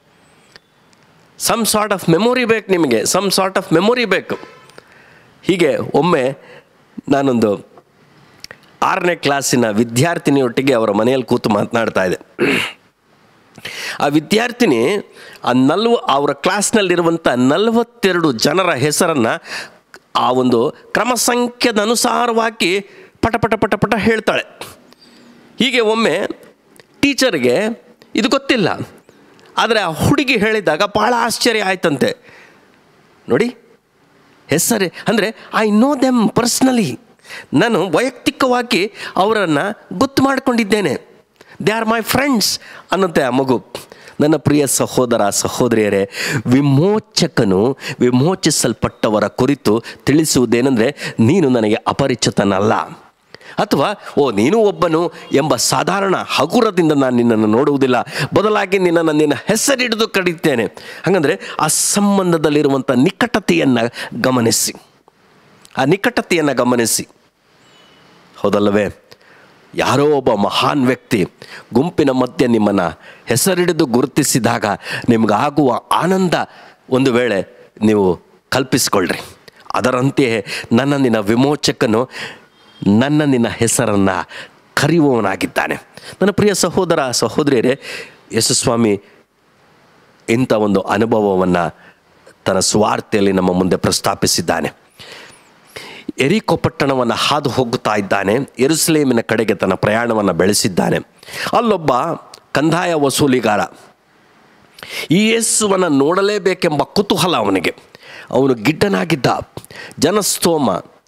ಸಮ್ ಸಾರ್ಟ್ ಆಫ್ ಮೆಮೊರಿ ಬೇಕು ನಿಮಗೆ ಸಮ್ ಸಾರ್ಟ್ ಆಫ್ ಮೆಮೊರಿ ಬೇಕು ಹೀಗೆ ಒಮ್ಮೆ ನಾನೊಂದು ಆರನೇ ಕ್ಲಾಸಿನ ವಿದ್ಯಾರ್ಥಿನಿಯೊಟ್ಟಿಗೆ ಅವರ ಮನೆಯಲ್ಲಿ ಕೂತು ಮಾತನಾಡ್ತಾ ಇದ್ದೆ ಆ ವಿದ್ಯಾರ್ಥಿನಿ ಆ ನಲ್ವ ಅವರ ಕ್ಲಾಸ್ನಲ್ಲಿರುವಂಥ ನಲವತ್ತೆರಡು ಜನರ ಹೆಸರನ್ನು ಆ ಒಂದು ಕ್ರಮ ಸಂಖ್ಯದ ಅನುಸಾರವಾಗಿ ಪಟ ಪಟ ಪಟ ಪಟ ಹೇಳ್ತಾಳೆ ಹೀಗೆ ಒಮ್ಮೆ ಟೀಚರ್ಗೆ ಇದು ಗೊತ್ತಿಲ್ಲ ಆದರೆ ಆ ಹುಡುಗಿ ಹೇಳಿದಾಗ ಭಾಳ ಆಶ್ಚರ್ಯ ಆಯ್ತಂತೆ ನೋಡಿ ಹೆಸರೇ ಅಂದರೆ ಐ ನೋ ದೆಮ್ ಪರ್ಸ್ನಲಿ ನಾನು ವೈಯಕ್ತಿಕವಾಗಿ ಅವರನ್ನು ಗೊತ್ತು ಮಾಡಿಕೊಂಡಿದ್ದೇನೆ ದೇ ಆರ್ ಮೈ ಫ್ರೆಂಡ್ಸ್ ಅನ್ನುತ್ತೆ ಆ ಮಗು ನನ್ನ ಪ್ರಿಯ ಸಹೋದರ ಸಹೋದರಿಯರೇ ವಿಮೋಚಕನು ವಿಮೋಚಿಸಲ್ಪಟ್ಟವರ ಕುರಿತು ತಿಳಿಸುವುದೇನೆಂದರೆ ನೀನು ನನಗೆ ಅಪರಿಚಿತನಲ್ಲ ಅಥವಾ ಓ ನೀನು ಒಬ್ಬನು ಎಂಬ ಸಾಧಾರಣ ಹಗುರದಿಂದ ನಾನು ನಿನ್ನನ್ನು ನೋಡುವುದಿಲ್ಲ ಬದಲಾಗಿ ನಿನ್ನನ್ನು ನಿನ್ನ ಹೆಸರಿಡಿದು ಕಡಿತೇನೆ ಹಾಗಂದರೆ ಆ ಸಂಬಂಧದಲ್ಲಿರುವಂಥ ನಿಕಟತೆಯನ್ನು ಗಮನಿಸಿ ಆ ನಿಕಟತೆಯನ್ನು ಗಮನಿಸಿ ಹೌದಲ್ಲವೇ ಯಾರೋ ಒಬ್ಬ ಮಹಾನ್ ವ್ಯಕ್ತಿ ಗುಂಪಿನ ಮಧ್ಯೆ ನಿಮ್ಮನ್ನು ಹೆಸರಿಡಿದು ಗುರುತಿಸಿದಾಗ ನಿಮಗಾಗುವ ಆನಂದ ಒಂದು ವೇಳೆ ನೀವು ಕಲ್ಪಿಸಿಕೊಳ್ಳ್ರಿ ಅದರಂತೆಯೇ ನನ್ನ ನಿನ್ನ ವಿಮೋಚಕನು ನನ್ನ ನಿನ್ನ ಹೆಸರನ್ನು ಕರೆಯುವವನಾಗಿದ್ದಾನೆ ನನ್ನ ಪ್ರಿಯ ಸಹೋದರ ಸಹೋದರಿಯರೇ ಯಶಸ್ವಾಮಿ ಇಂಥ ಒಂದು ಅನುಭವವನ್ನು ತನ್ನ ಸ್ವಾರ್ಥೆಯಲ್ಲಿ ನಮ್ಮ ಮುಂದೆ ಪ್ರಸ್ತಾಪಿಸಿದ್ದಾನೆ ಎರಿಕೋ ಪಟ್ಟಣವನ್ನು ಹಾದು ಹೋಗುತ್ತಾ ಇದ್ದಾನೆ ಎರುಸಲೇಮಿನ ಕಡೆಗೆ ತನ್ನ ಪ್ರಯಾಣವನ್ನು ಬೆಳೆಸಿದ್ದಾನೆ ಅಲ್ಲೊಬ್ಬ ಕಂದಾಯ ವಸೂಲಿಗಾರ ಈ ಯೇಸುವನ್ನು ನೋಡಲೇಬೇಕೆಂಬ ಕುತೂಹಲ ಅವನಿಗೆ ಅವನು ಗಿಡ್ಡನಾಗಿದ್ದ ಜನಸ್ತೋಮ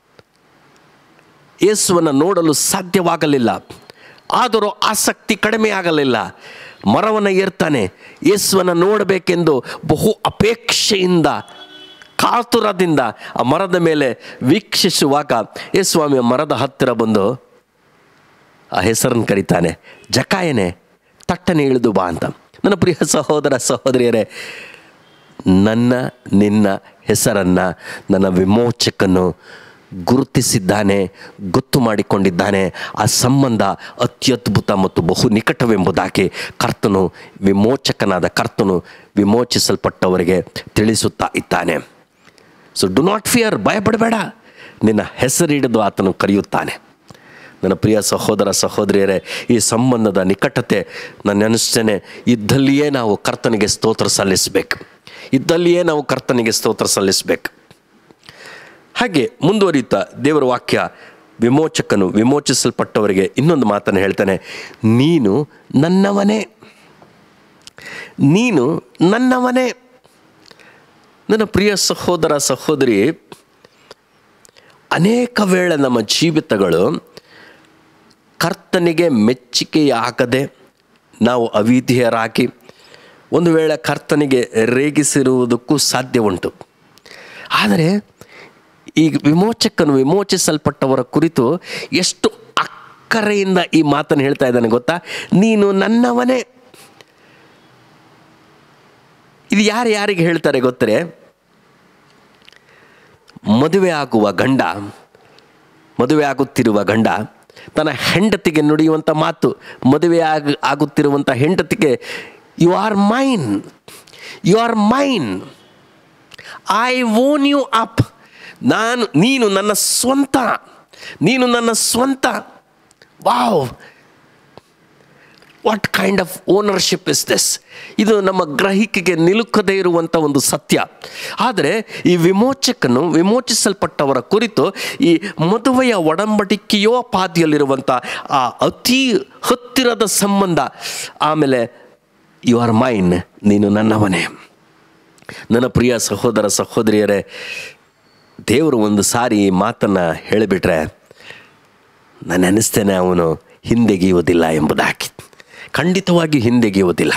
ಯೇಸುವನ್ನು ನೋಡಲು ಸಾಧ್ಯವಾಗಲಿಲ್ಲ ಆದರೂ ಆಸಕ್ತಿ ಕಡಿಮೆ ಆಗಲಿಲ್ಲ ಮರವನ್ನು ಏರ್ತಾನೆ ಯೇಸುವನ್ನು ನೋಡಬೇಕೆಂದು ಬಹು ಅಪೇಕ್ಷೆಯಿಂದ ಕಾತುರದಿಂದ ಆ ಮರದ ಮೇಲೆ ವೀಕ್ಷಿಸುವಾಗ ಯೇಸ್ವಾಮಿ ಮರದ ಹತ್ತಿರ ಬಂದು ಆ ಹೆಸರನ್ನು ಕರೀತಾನೆ ಜಕಾಯನೆ ತಟ್ಟನೆ ಇಳಿದು ಬಾ ಅಂತ ನನ್ನ ಪ್ರಿಯ ಸಹೋದರ ಸಹೋದರಿಯರೇ ನನ್ನ ನಿನ್ನ ಹೆಸರನ್ನು ನನ್ನ ವಿಮೋಚಕನು ಗುರುತಿಸಿದ್ದಾನೆ ಗೊತ್ತು ಮಾಡಿಕೊಂಡಿದ್ದಾನೆ ಆ ಸಂಬಂಧ ಅತ್ಯದ್ಭುತ ಮತ್ತು ಬಹು ನಿಕಟವೆಂಬುದಾಗಿ ಕರ್ತನು ವಿಮೋಚಕನಾದ ಕರ್ತನು ವಿಮೋಚಿಸಲ್ಪಟ್ಟವರಿಗೆ ತಿಳಿಸುತ್ತಾ ಇದ್ದಾನೆ ಸೊ ಡು ನಾಟ್ ಫಿಯರ್ ಭಯಪಡಬೇಡ ನಿನ್ನ ಹೆಸರಿಡಿದು ಆತನು ಕರೆಯುತ್ತಾನೆ ನನ್ನ ಪ್ರಿಯ ಸಹೋದರ ಸಹೋದರಿಯರೇ ಈ ಸಂಬಂಧದ ನಿಕಟತೆ ನಾನು ಅನಿಸ್ತೇನೆ ಇದ್ದಲ್ಲಿಯೇ ನಾವು ಕರ್ತನಿಗೆ ಸ್ತೋತ್ರ ಸಲ್ಲಿಸಬೇಕು ಇದ್ದಲ್ಲಿಯೇ ನಾವು ಕರ್ತನಿಗೆ ಸ್ತೋತ್ರ ಸಲ್ಲಿಸಬೇಕು ಹಾಗೆ ಮುಂದುವರಿಯುತ್ತಾ ದೇವರ ವಾಕ್ಯ ವಿಮೋಚಕನು ವಿಮೋಚಿಸಲ್ಪಟ್ಟವರಿಗೆ ಇನ್ನೊಂದು ಮಾತನ್ನು ಹೇಳ್ತಾನೆ ನೀನು ನನ್ನವನೇ ನೀನು ನನ್ನವನೇ ನನ್ನ ಪ್ರಿಯ ಸಹೋದರ ಸಹೋದರಿ ಅನೇಕ ವೇಳೆ ನಮ್ಮ ಜೀವಿತಗಳು ಕರ್ತನಿಗೆ ಮೆಚ್ಚುಗೆಯಾಗದೆ ನಾವು ಅವಿಧೇಯರಾಗಿ ಒಂದು ವೇಳೆ ಕರ್ತನಿಗೆ ರೇಗಿಸಿರುವುದಕ್ಕೂ ಸಾಧ್ಯ ಉಂಟು ಆದರೆ ಈ ವಿಮೋಚಕನು ವಿಮೋಚಿಸಲ್ಪಟ್ಟವರ ಕುರಿತು ಎಷ್ಟು ಅಕ್ಕರೆಯಿಂದ ಈ ಮಾತನ್ನು ಹೇಳ್ತಾ ಇದ್ದಾನೆ ಗೊತ್ತಾ ನೀನು ನನ್ನವನೇ ಇದು ಯಾರು ಯಾರಿಗೆ ಹೇಳ್ತಾರೆ ಗೊತ್ತರೆ ಮದುವೆ ಆಗುವ ಗಂಡ ಮದುವೆ ಆಗುತ್ತಿರುವ ಗಂಡ ತನ್ನ ಹೆಂಡತಿಗೆ ನುಡಿಯುವಂಥ ಮಾತು ಮದುವೆ ಆಗ ಆಗುತ್ತಿರುವಂಥ ಹೆಂಡತಿಗೆ you are mine you are mine I own you up ನಾನು ನೀನು ನನ್ನ ಸ್ವಂತ ನೀನು ನನ್ನ ಸ್ವಂತ wow what kind of ownership is this ಇದು ನಮ್ಮ ಗ್ರಹಿಕೆಗೆ ನಿಲುಕದೇ ಇರುವಂಥ ಒಂದು ಸತ್ಯ ಆದರೆ ಈ ವಿಮೋಚಕನು ವಿಮೋಚಿಸಲ್ಪಟ್ಟವರ ಕುರಿತು ಈ ಮದುವೆಯ ಒಡಂಬಡಿಕೆಯೋ ಪಾದಿಯಲ್ಲಿರುವಂಥ ಆ ಅತಿ ಹತ್ತಿರದ ಸಂಬಂಧ ಆಮೇಲೆ ಯು ಆರ್ ಮೈನ್ ನೀನು ನನ್ನವನೇ ನನ್ನ ಪ್ರಿಯ ಸಹೋದರ ಸಹೋದರಿಯರೇ ದೇವರು ಒಂದು ಸಾರಿ ಈ ಮಾತನ್ನು ಹೇಳಿಬಿಟ್ರೆ ನಾನು ಅನಿಸ್ತೇನೆ ಅವನು ಹಿಂದೆಗೆಯುವುದಿಲ್ಲ ಎಂಬುದಾಗಿ ಖಂಡಿತವಾಗಿ ಹಿಂದೆಗೆಯುವುದಿಲ್ಲ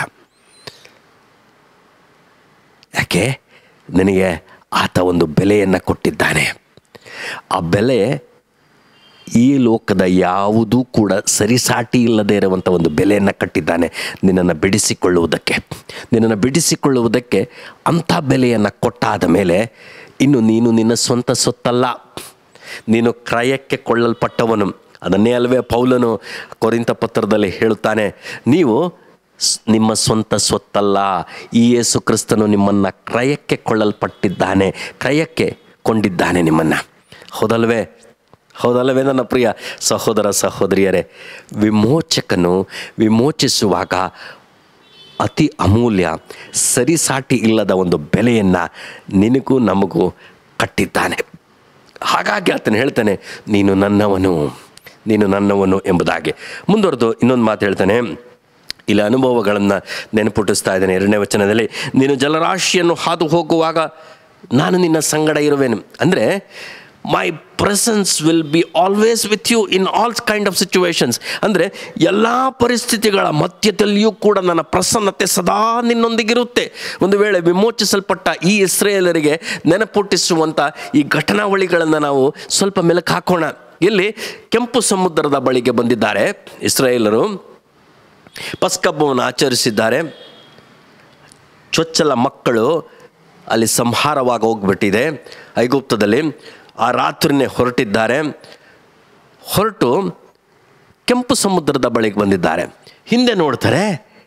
ಯಾಕೆ ನಿನಗೆ ಆತ ಒಂದು ಬೆಲೆಯನ್ನು ಕೊಟ್ಟಿದ್ದಾನೆ ಆ ಬೆಲೆ ಈ ಲೋಕದ ಯಾವುದೂ ಕೂಡ ಸರಿಸಾಟಿ ಇಲ್ಲದೆ ಇರುವಂಥ ಒಂದು ಬೆಲೆಯನ್ನು ಕಟ್ಟಿದ್ದಾನೆ ನಿನ್ನನ್ನು ಬಿಡಿಸಿಕೊಳ್ಳುವುದಕ್ಕೆ ನಿನ್ನನ್ನು ಬಿಡಿಸಿಕೊಳ್ಳುವುದಕ್ಕೆ ಅಂಥ ಬೆಲೆಯನ್ನು ಕೊಟ್ಟಾದ ಮೇಲೆ ಇನ್ನು ನೀನು ನಿನ್ನ ಸ್ವಂತ ಸೊತ್ತಲ್ಲ ನೀನು ಕ್ರಯಕ್ಕೆ ಕೊಳ್ಳಲ್ಪಟ್ಟವನು ಅದನ್ನೇ ಅಲ್ವೇ ಪೌಲನು ಕೊರಿಂತ ಪತ್ರದಲ್ಲಿ ಹೇಳುತ್ತಾನೆ ನೀವು ಸ್- ನಿಮ್ಮ ಸ್ವಂತ ಸ್ವತ್ತಲ್ಲ ಈ ಯೇಸು ಕ್ರಿಸ್ತನು ನಿಮ್ಮನ್ನು ಕ್ರಯಕ್ಕೆ ಕೊಳ್ಳಲ್ಪಟ್ಟಿದ್ದಾನೆ ಕ್ರಯಕ್ಕೆ ಕೊಂಡಿದ್ದಾನೆ ನಿಮ್ಮನ್ನು ಹೌದಲ್ವೇ ಹೌದಲ್ಲವೇ ನನ್ನ ಪ್ರಿಯ ಸಹೋದರ ಸಹೋದರಿಯರೇ ವಿಮೋಚಕನು ವಿಮೋಚಿಸುವಾಗ ಅತಿ ಅಮೂಲ್ಯ ಸರಿಸಾಟಿ ಇಲ್ಲದ ಒಂದು ಬೆಲೆಯನ್ನು ನಿನಗೂ ನಮಗೂ ಕಟ್ಟಿದ್ದಾನೆ ಹಾಗಾಗಿ ಆತನು ಹೇಳ್ತಾನೆ ನೀನು ನನ್ನವನು ನೀನು ನನ್ನವನು ಎಂಬುದಾಗಿ ಮುಂದುವರೆದು ಇನ್ನೊಂದು ಮಾತು ಹೇಳ್ತಾನೆ ಇಲ್ಲಿ ಅನುಭವಗಳನ್ನು ನೆನಪುಟ್ಟಿಸ್ತಾ ಇದ್ದೇನೆ ಎರಡನೇ ವಚನದಲ್ಲಿ ನೀನು ಜಲರಾಶಿಯನ್ನು ಹಾದು ಹೋಗುವಾಗ ನಾನು ನಿನ್ನ ಸಂಗಡ ಇರುವೆನು ಅಂದರೆ my presence will be always with you in all kind of situations ಅಂದರೆ ಎಲ್ಲ ಪರಿಸ್ಥಿತಿಗಳ ಮಧ್ಯದಲ್ಲಿಯೂ ಕೂಡ ನನ್ನ ಪ್ರಸನ್ನತೆ ಸದಾ ನಿನ್ನೊಂದಿಗಿರುತ್ತೆ ಒಂದು ವೇಳೆ ವಿಮೋಚಿಸಲ್ಪಟ್ಟ ಈ ಇಸ್ರೇಲರಿಗೆ ನೆನಪುಟ್ಟಿಸುವಂಥ ಈ ಘಟನಾವಳಿಗಳನ್ನು ನಾವು ಸ್ವಲ್ಪ ಮೆಲುಕು ಹಾಕೋಣ ಇಲ್ಲಿ ಕೆಂಪು ಸಮುದ್ರದ ಬಳಿಗೆ ಬಂದಿದ್ದಾರೆ ಇಸ್ರೇಲರು ಪಸ್ಕಬ್ಬವನ್ನು ಆಚರಿಸಿದ್ದಾರೆ ಚೊಚ್ಚಲ ಮಕ್ಕಳು ಅಲ್ಲಿ ಸಂಹಾರವಾಗಿ ಹೋಗ್ಬಿಟ್ಟಿದೆ ಐಗುಪ್ತದಲ್ಲಿ ಆ ರಾತ್ರಿನೇ ಹೊರಟಿದ್ದಾರೆ ಹೊರಟು ಕೆಂಪು ಸಮುದ್ರದ ಬಳಿಗೆ ಬಂದಿದ್ದಾರೆ ಹಿಂದೆ ನೋಡ್ತಾರೆ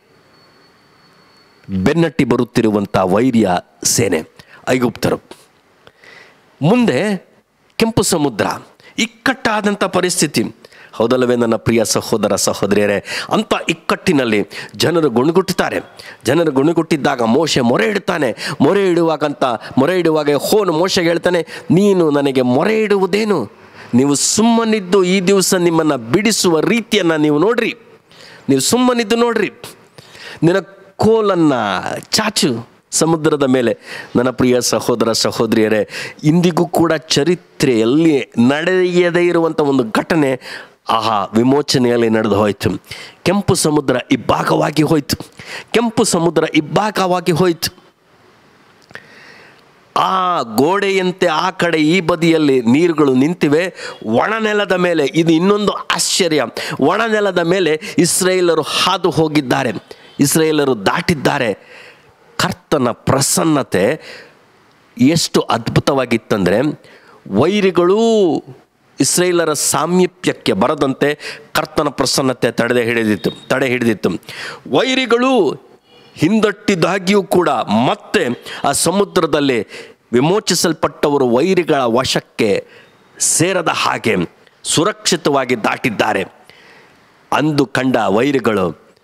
ಬೆನ್ನಟ್ಟಿ ಬರುತ್ತಿರುವಂಥ ವೈರ್ಯ ಸೇನೆ ಐಗುಪ್ತರು ಮುಂದೆ ಕೆಂಪು ಸಮುದ್ರ ಇಕ್ಕಟ್ಟಾದಂಥ ಪರಿಸ್ಥಿತಿ ಹೌದಲ್ಲವೇ ನನ್ನ ಪ್ರಿಯ ಸಹೋದರ ಸಹೋದರಿಯರೇ ಅಂಥ ಇಕ್ಕಟ್ಟಿನಲ್ಲಿ ಜನರು ಗುಣಗುಟ್ಟುತ್ತಾರೆ ಜನರು ಗುಣಗುಟ್ಟಿದ್ದಾಗ ಮೋಶೆ ಮೊರೆ ಇಡ್ತಾನೆ ಮೊರೆ ಇಡುವಾಗಂತ ಮೊರೆ ಇಡುವಾಗ ಹೋನು ಮೋಶೆಗೆ ಹೇಳ್ತಾನೆ ನೀನು ನನಗೆ ಮೊರೆ ಇಡುವುದೇನು ನೀವು ಸುಮ್ಮನಿದ್ದು ಈ ದಿವಸ ನಿಮ್ಮನ್ನು ಬಿಡಿಸುವ ರೀತಿಯನ್ನು ನೀವು ನೋಡ್ರಿ ನೀವು ಸುಮ್ಮನಿದ್ದು ನೋಡ್ರಿ ನಿನ್ನ ಕೋಲನ್ನು ಚಾಚು ಸಮುದ್ರದ ಮೇಲೆ ನನ್ನ ಪ್ರಿಯ ಸಹೋದರ ಸಹೋದರಿಯರೇ ಇಂದಿಗೂ ಕೂಡ ಚರಿತ್ರೆಯಲ್ಲಿ ನಡೆಯದೇ ಇರುವಂಥ ಒಂದು ಘಟನೆ ಆಹಾ ವಿಮೋಚನೆಯಲ್ಲಿ ನಡೆದು ಹೋಯಿತು ಕೆಂಪು ಸಮುದ್ರ ಇಬ್ಬಾಗವಾಗಿ ಹೋಯಿತು ಕೆಂಪು ಸಮುದ್ರ ಇಬ್ಬಾಗವಾಗಿ ಹೋಯಿತು ಆ ಗೋಡೆಯಂತೆ ಆ ಕಡೆ ಈ ಬದಿಯಲ್ಲಿ ನೀರುಗಳು ನಿಂತಿವೆ ಒಣನೆಲದ ಮೇಲೆ ಇದು ಇನ್ನೊಂದು ಆಶ್ಚರ್ಯ ಒಣನೆಲದ ಮೇಲೆ ಇಸ್ರೇಲರು ಹಾದು ಹೋಗಿದ್ದಾರೆ ಇಸ್ರೇಲರು ದಾಟಿದ್ದಾರೆ ಕರ್ತನ ಪ್ರಸನ್ನತೆ ಎಷ್ಟು ಅದ್ಭುತವಾಗಿತ್ತಂದರೆ ವೈರಿಗಳೂ ಇಸ್ರೇಲರ ಸಾಮೀಪ್ಯಕ್ಕೆ ಬರದಂತೆ ಕರ್ತನ ಪ್ರಸನ್ನತೆ ತಡೆದೇ ಹಿಡಿದಿತ್ತು ತಡೆ ಹಿಡಿದಿತ್ತು ವೈರಿಗಳು ಹಿಂದಟ್ಟಿದಾಗಿಯೂ ಕೂಡ ಮತ್ತೆ ಆ ಸಮುದ್ರದಲ್ಲಿ ವಿಮೋಚಿಸಲ್ಪಟ್ಟವರು ವೈರಿಗಳ ವಶಕ್ಕೆ ಸೇರದ ಹಾಗೆ ಸುರಕ್ಷಿತವಾಗಿ ದಾಟಿದ್ದಾರೆ ಅಂದು ಕಂಡ ವೈರಿಗಳು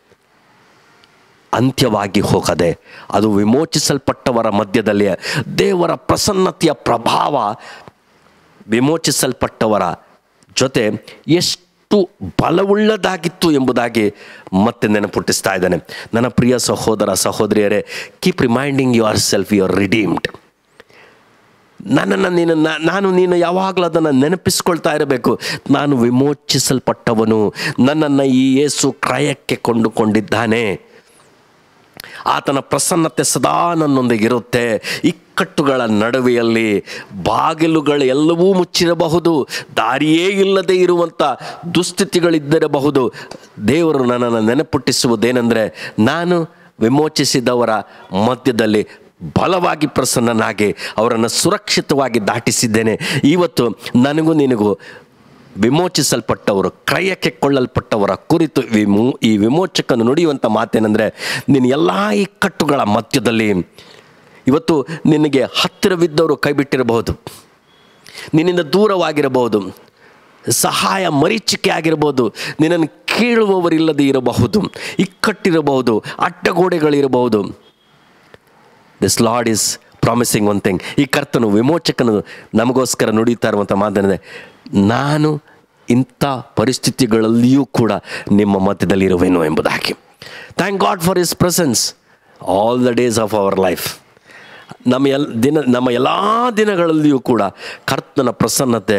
ಅಂತ್ಯವಾಗಿ ಹೋಗದೆ ಅದು ವಿಮೋಚಿಸಲ್ಪಟ್ಟವರ ಮಧ್ಯದಲ್ಲಿ ದೇವರ ಪ್ರಸನ್ನತೆಯ ಪ್ರಭಾವ ವಿಮೋಚಿಸಲ್ಪಟ್ಟವರ ಜೊತೆ ಎಷ್ಟು ಬಲವುಳ್ಳದಾಗಿತ್ತು ಎಂಬುದಾಗಿ ಮತ್ತೆ ನೆನಪುಟ್ಟಿಸ್ತಾ ಇದ್ದಾನೆ ನನ್ನ ಪ್ರಿಯ ಸಹೋದರ ಸಹೋದರಿಯರೇ keep reminding yourself you're redeemed ನನ್ನನ್ನು ನೀನು ನಾ- ನಾನು ನೀನು ಯಾವಾಗಲೂ ಅದನ್ನು ನೆನಪಿಸ್ಕೊಳ್ತಾ ಇರಬೇಕು ನಾನು ವಿಮೋಚಿಸಲ್ಪಟ್ಟವನು ನನ್ನನ್ನು ಈ ಯೇಸು ಕ್ರಯಕ್ಕೆ ಕೊಂಡುಕೊಂಡಿದ್ದಾನೆ ಆತನ ಪ್ರಸನ್ನತೆ ಸದಾ ನನ್ನೊಂದಿಗಿರುತ್ತೆ ಇಕ್ಕಟ್ಟುಗಳ ನಡುವೆಯಲ್ಲಿ ಬಾಗಿಲುಗಳು ಎಲ್ಲವೂ ಮುಚ್ಚಿರಬಹುದು ದಾರಿಯೇ ಇಲ್ಲದೆ ಇರುವಂಥ ದುಸ್ಥಿತಿಗಳಿದ್ದಿರಬಹುದು ದೇವರು ನನ್ನನ್ನು ನೆನಪುಟ್ಟಿಸುವುದೇನೆಂದರೆ ನಾನು ವಿಮೋಚಿಸಿದವರ ಮಧ್ಯದಲ್ಲಿ ಬಲವಾಗಿ ಪ್ರಸನ್ನನಾಗಿ ಅವರನ್ನು ಸುರಕ್ಷಿತವಾಗಿ ದಾಟಿಸಿದ್ದೇನೆ ಇವತ್ತು ನನಗೂ ನಿನಗೂ ವಿಮೋಚಿಸಲ್ಪಟ್ಟವರು ಕ್ರಯಕ್ಕೆ ಕೊಳ್ಳಲ್ಪಟ್ಟವರ ಕುರಿತು ವಿಮೋ ಈ ವಿಮೋಚಕನು ನುಡಿಯುವಂಥ ಮಾತೇನೆಂದರೆ ನಿನ್ನ ಎಲ್ಲ ಇಕ್ಕಟ್ಟುಗಳ ಮಧ್ಯದಲ್ಲಿ ಇವತ್ತು ನಿನಗೆ ಹತ್ತಿರವಿದ್ದವರು ಕೈಬಿಟ್ಟಿರಬಹುದು ನಿನ್ನಿಂದ ದೂರವಾಗಿರಬಹುದು ಸಹಾಯ ಮರೀಚಿಕೆ ಆಗಿರಬಹುದು ನಿನ್ನನ್ನು ಕೇಳುವವರಿಲ್ಲದೆ ಇರಬಹುದು ಇಕ್ಕಟ್ಟಿರಬಹುದು ಅಡ್ಡಗೋಡೆಗಳಿರಬಹುದು this Lord is promising one thing ಈ ಕರ್ತನು ವಿಮೋಚಕನು ನಮಗೋಸ್ಕರ ನುಡಿತಾ ಇರುವಂಥ ಮಾತೇನಿದೆ ನಾನು ಇಂಥ ಪರಿಸ್ಥಿತಿಗಳಲ್ಲಿಯೂ ಕೂಡ ನಿಮ್ಮ ಮಧ್ಯದಲ್ಲಿ ಇರುವೆನು ಎಂಬುದಾಗಿ thank God for his presence all the days of our life ನಮ್ಮ ಎಲ್ ದಿನ ನಮ್ಮ ಎಲ್ಲ ದಿನಗಳಲ್ಲಿಯೂ ಕೂಡ ಕರ್ತನ ಪ್ರಸನ್ನತೆ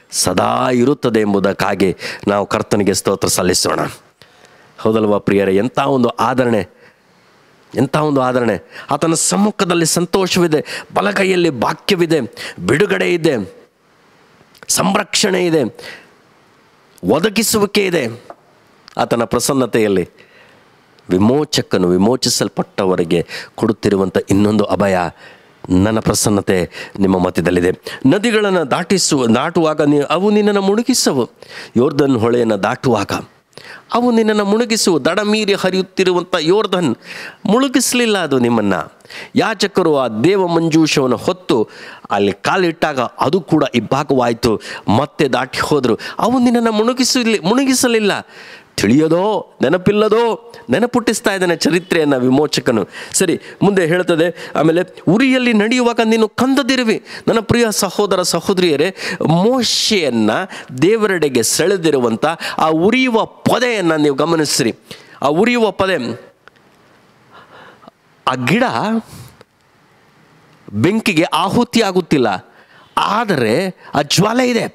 ಸದಾ ಇರುತ್ತದೆ ಎಂಬುದಕ್ಕಾಗಿ ನಾವು ಕರ್ತನಿಗೆ ಸ್ತೋತ್ರ ಸಲ್ಲಿಸೋಣ ಹೌದಲ್ವಾ ಪ್ರಿಯರೇ ಎಂಥ ಒಂದು ಆದರಣೆ ಎಂಥ ಒಂದು ಆದರಣೆ ಆತನ ಸಮ್ಮುಖದಲ್ಲಿ ಸಂತೋಷವಿದೆ ಬಲಗೈಯಲ್ಲಿ ವಾಕ್ಯವಿದೆ ಬಿಡುಗಡೆ ಇದೆ ಸಂರಕ್ಷಣೆ ಇದೆ ಒದಗಿಸುವಿಕೆ ಇದೆ ಆತನ ಪ್ರಸನ್ನತೆಯಲ್ಲಿ ವಿಮೋಚಕನು ವಿಮೋಚಿಸಲ್ಪಟ್ಟವರಿಗೆ ಕೊಡುತ್ತಿರುವಂಥ ಇನ್ನೊಂದು ಅಭಯ ನನ್ನ ಪ್ರಸನ್ನತೆ ನಿಮ್ಮ ಮಧ್ಯದಲ್ಲಿದೆ ನದಿಗಳನ್ನು ದಾಟಿಸುವ ದಾಟುವಾಗ ನೀ ಅವು ನಿನ್ನನ್ನು ಮುಳುಗಿಸವು ಯೋರ್ಧನ್ ಹೊಳೆಯನ್ನು ದಾಟುವಾಗ ಅವು ನಿನ್ನನ್ನು ಮುಳುಗಿಸುವು ದಡ ಮೀರಿ ಹರಿಯುತ್ತಿರುವಂಥ ಯೋರ್ಧನ್ ಮುಳುಗಿಸಲಿಲ್ಲ ಅದು ನಿಮ್ಮನ್ನು ಯಾಚಕರು ಆ ದೇವ ಮಂಜೂಷವನ್ನು ಹೊತ್ತು ಅಲ್ಲಿ ಕಾಲಿಟ್ಟಾಗ ಅದು ಕೂಡ ಇಬ್ಬಾಗವಾಯಿತು ಮತ್ತೆ ದಾಟಿ ಹೋದರು ಅವು ನಿನ್ನನ್ನು ಮುಳುಗಿಸಲಿ ಮುಳುಗಿಸಲಿಲ್ಲ ತಿಳಿಯೋದೋ ನೆನಪಿಲ್ಲದೋ ನೆನಪುಟ್ಟಿಸ್ತಾ ಇದ್ದಾನೆ ಚರಿತ್ರೆಯನ್ನು ವಿಮೋಚಕನು ಸರಿ ಮುಂದೆ ಹೇಳ್ತದೆ ಆಮೇಲೆ ಉರಿಯಲ್ಲಿ ನಡೆಯುವಾಗ ನೀನು ಕಂದದಿರುವಿ ನನ್ನ ಪ್ರಿಯ ಸಹೋದರ ಸಹೋದರಿಯರೇ ಮೋಶೆಯನ್ನು ದೇವರೆಡೆಗೆ ಸೆಳೆದಿರುವಂಥ ಆ ಉರಿಯುವ ಪೊದೆಯನ್ನು ನೀವು ಗಮನಿಸ್ರಿ ಆ ಉರಿಯುವ ಪೊದೆ ಆ ಗಿಡ ಬೆಂಕಿಗೆ ಆಹುತಿ ಆಗುತ್ತಿಲ್ಲ ಆದರೆ ಆ ಜ್ವಾಲೆ ಇದೆ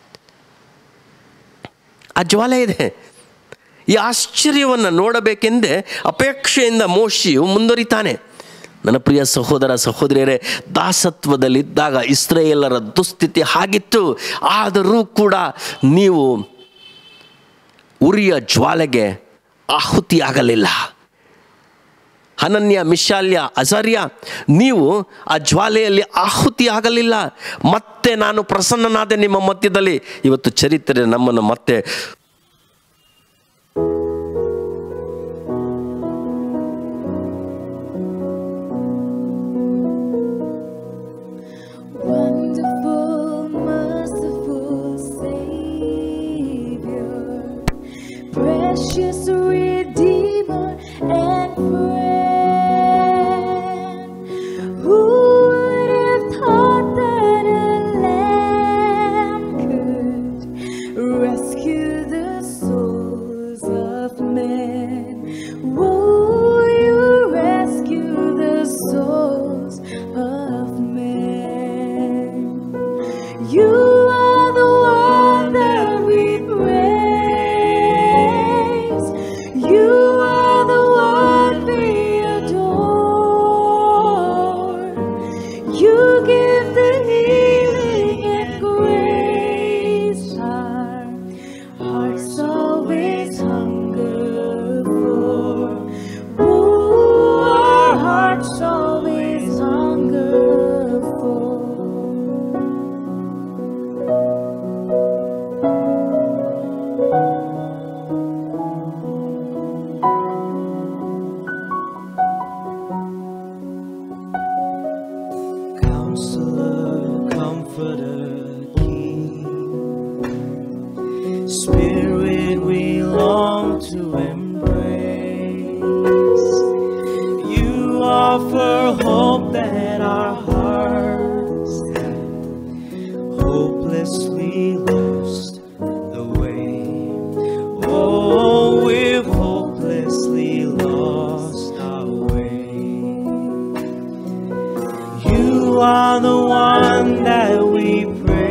ಆ ಜ್ವಾಲೆ ಇದೆ ಈ ಆಶ್ಚರ್ಯವನ್ನು ನೋಡಬೇಕೆಂದೇ ಅಪೇಕ್ಷೆಯಿಂದ ಮೋಶಿಯು ಮುಂದುವರಿತಾನೆ ನನ್ನ ಪ್ರಿಯ ಸಹೋದರ ಸಹೋದರಿಯರೇ ದಾಸತ್ವದಲ್ಲಿದ್ದಾಗ ಇಸ್ರೇಲರ ದುಸ್ಥಿತಿ ಹಾಗಿತ್ತು ಆದರೂ ಕೂಡ ನೀವು ಉರಿಯ ಜ್ವಾಲೆಗೆ ಆಹುತಿಯಾಗಲಿಲ್ಲ ಅನನ್ಯ ಮಿಶಾಲ್ಯ ಅಜರ್ಯ ನೀವು ಆ ಜ್ವಾಲೆಯಲ್ಲಿ ಆಹುತಿ ಆಗಲಿಲ್ಲ ಮತ್ತೆ ನಾನು ಪ್ರಸನ್ನನಾದೆ ನಿಮ್ಮ ಮಧ್ಯದಲ್ಲಿ ಇವತ್ತು ಚರಿತ್ರೆ ನಮ್ಮನ್ನು ಮತ್ತೆ Wonderful, merciful Savior, precious Redeemer and friend. Who would have thought that a lamb could rescue the souls of men? Whoa, you rescue the souls of men. You are the one that we praise. You are the one we adore. You give the healing and grace. Our hearts always hunger for. Oh, our hearts always hunger for. Counselor, Comforter, King, Spirit we long to embrace. You offer hope that our hearts have hopelessly lost the way. Oh, we've hopelessly lost our way. You are the one that we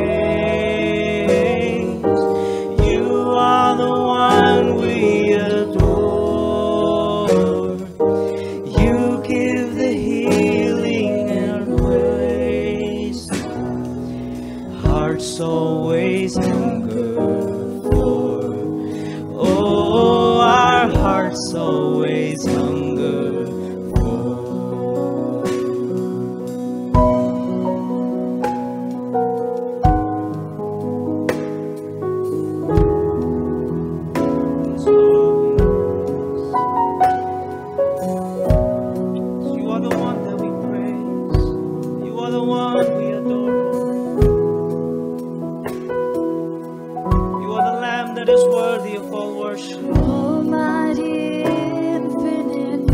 praise. You are the one we adore. You give the healing and grace. Hearts always hunger for. Oh, our hearts always hunger for. You are the one that we praise. You are the one we adore. You are the Lamb that is worthy of all worship. Almighty, infinite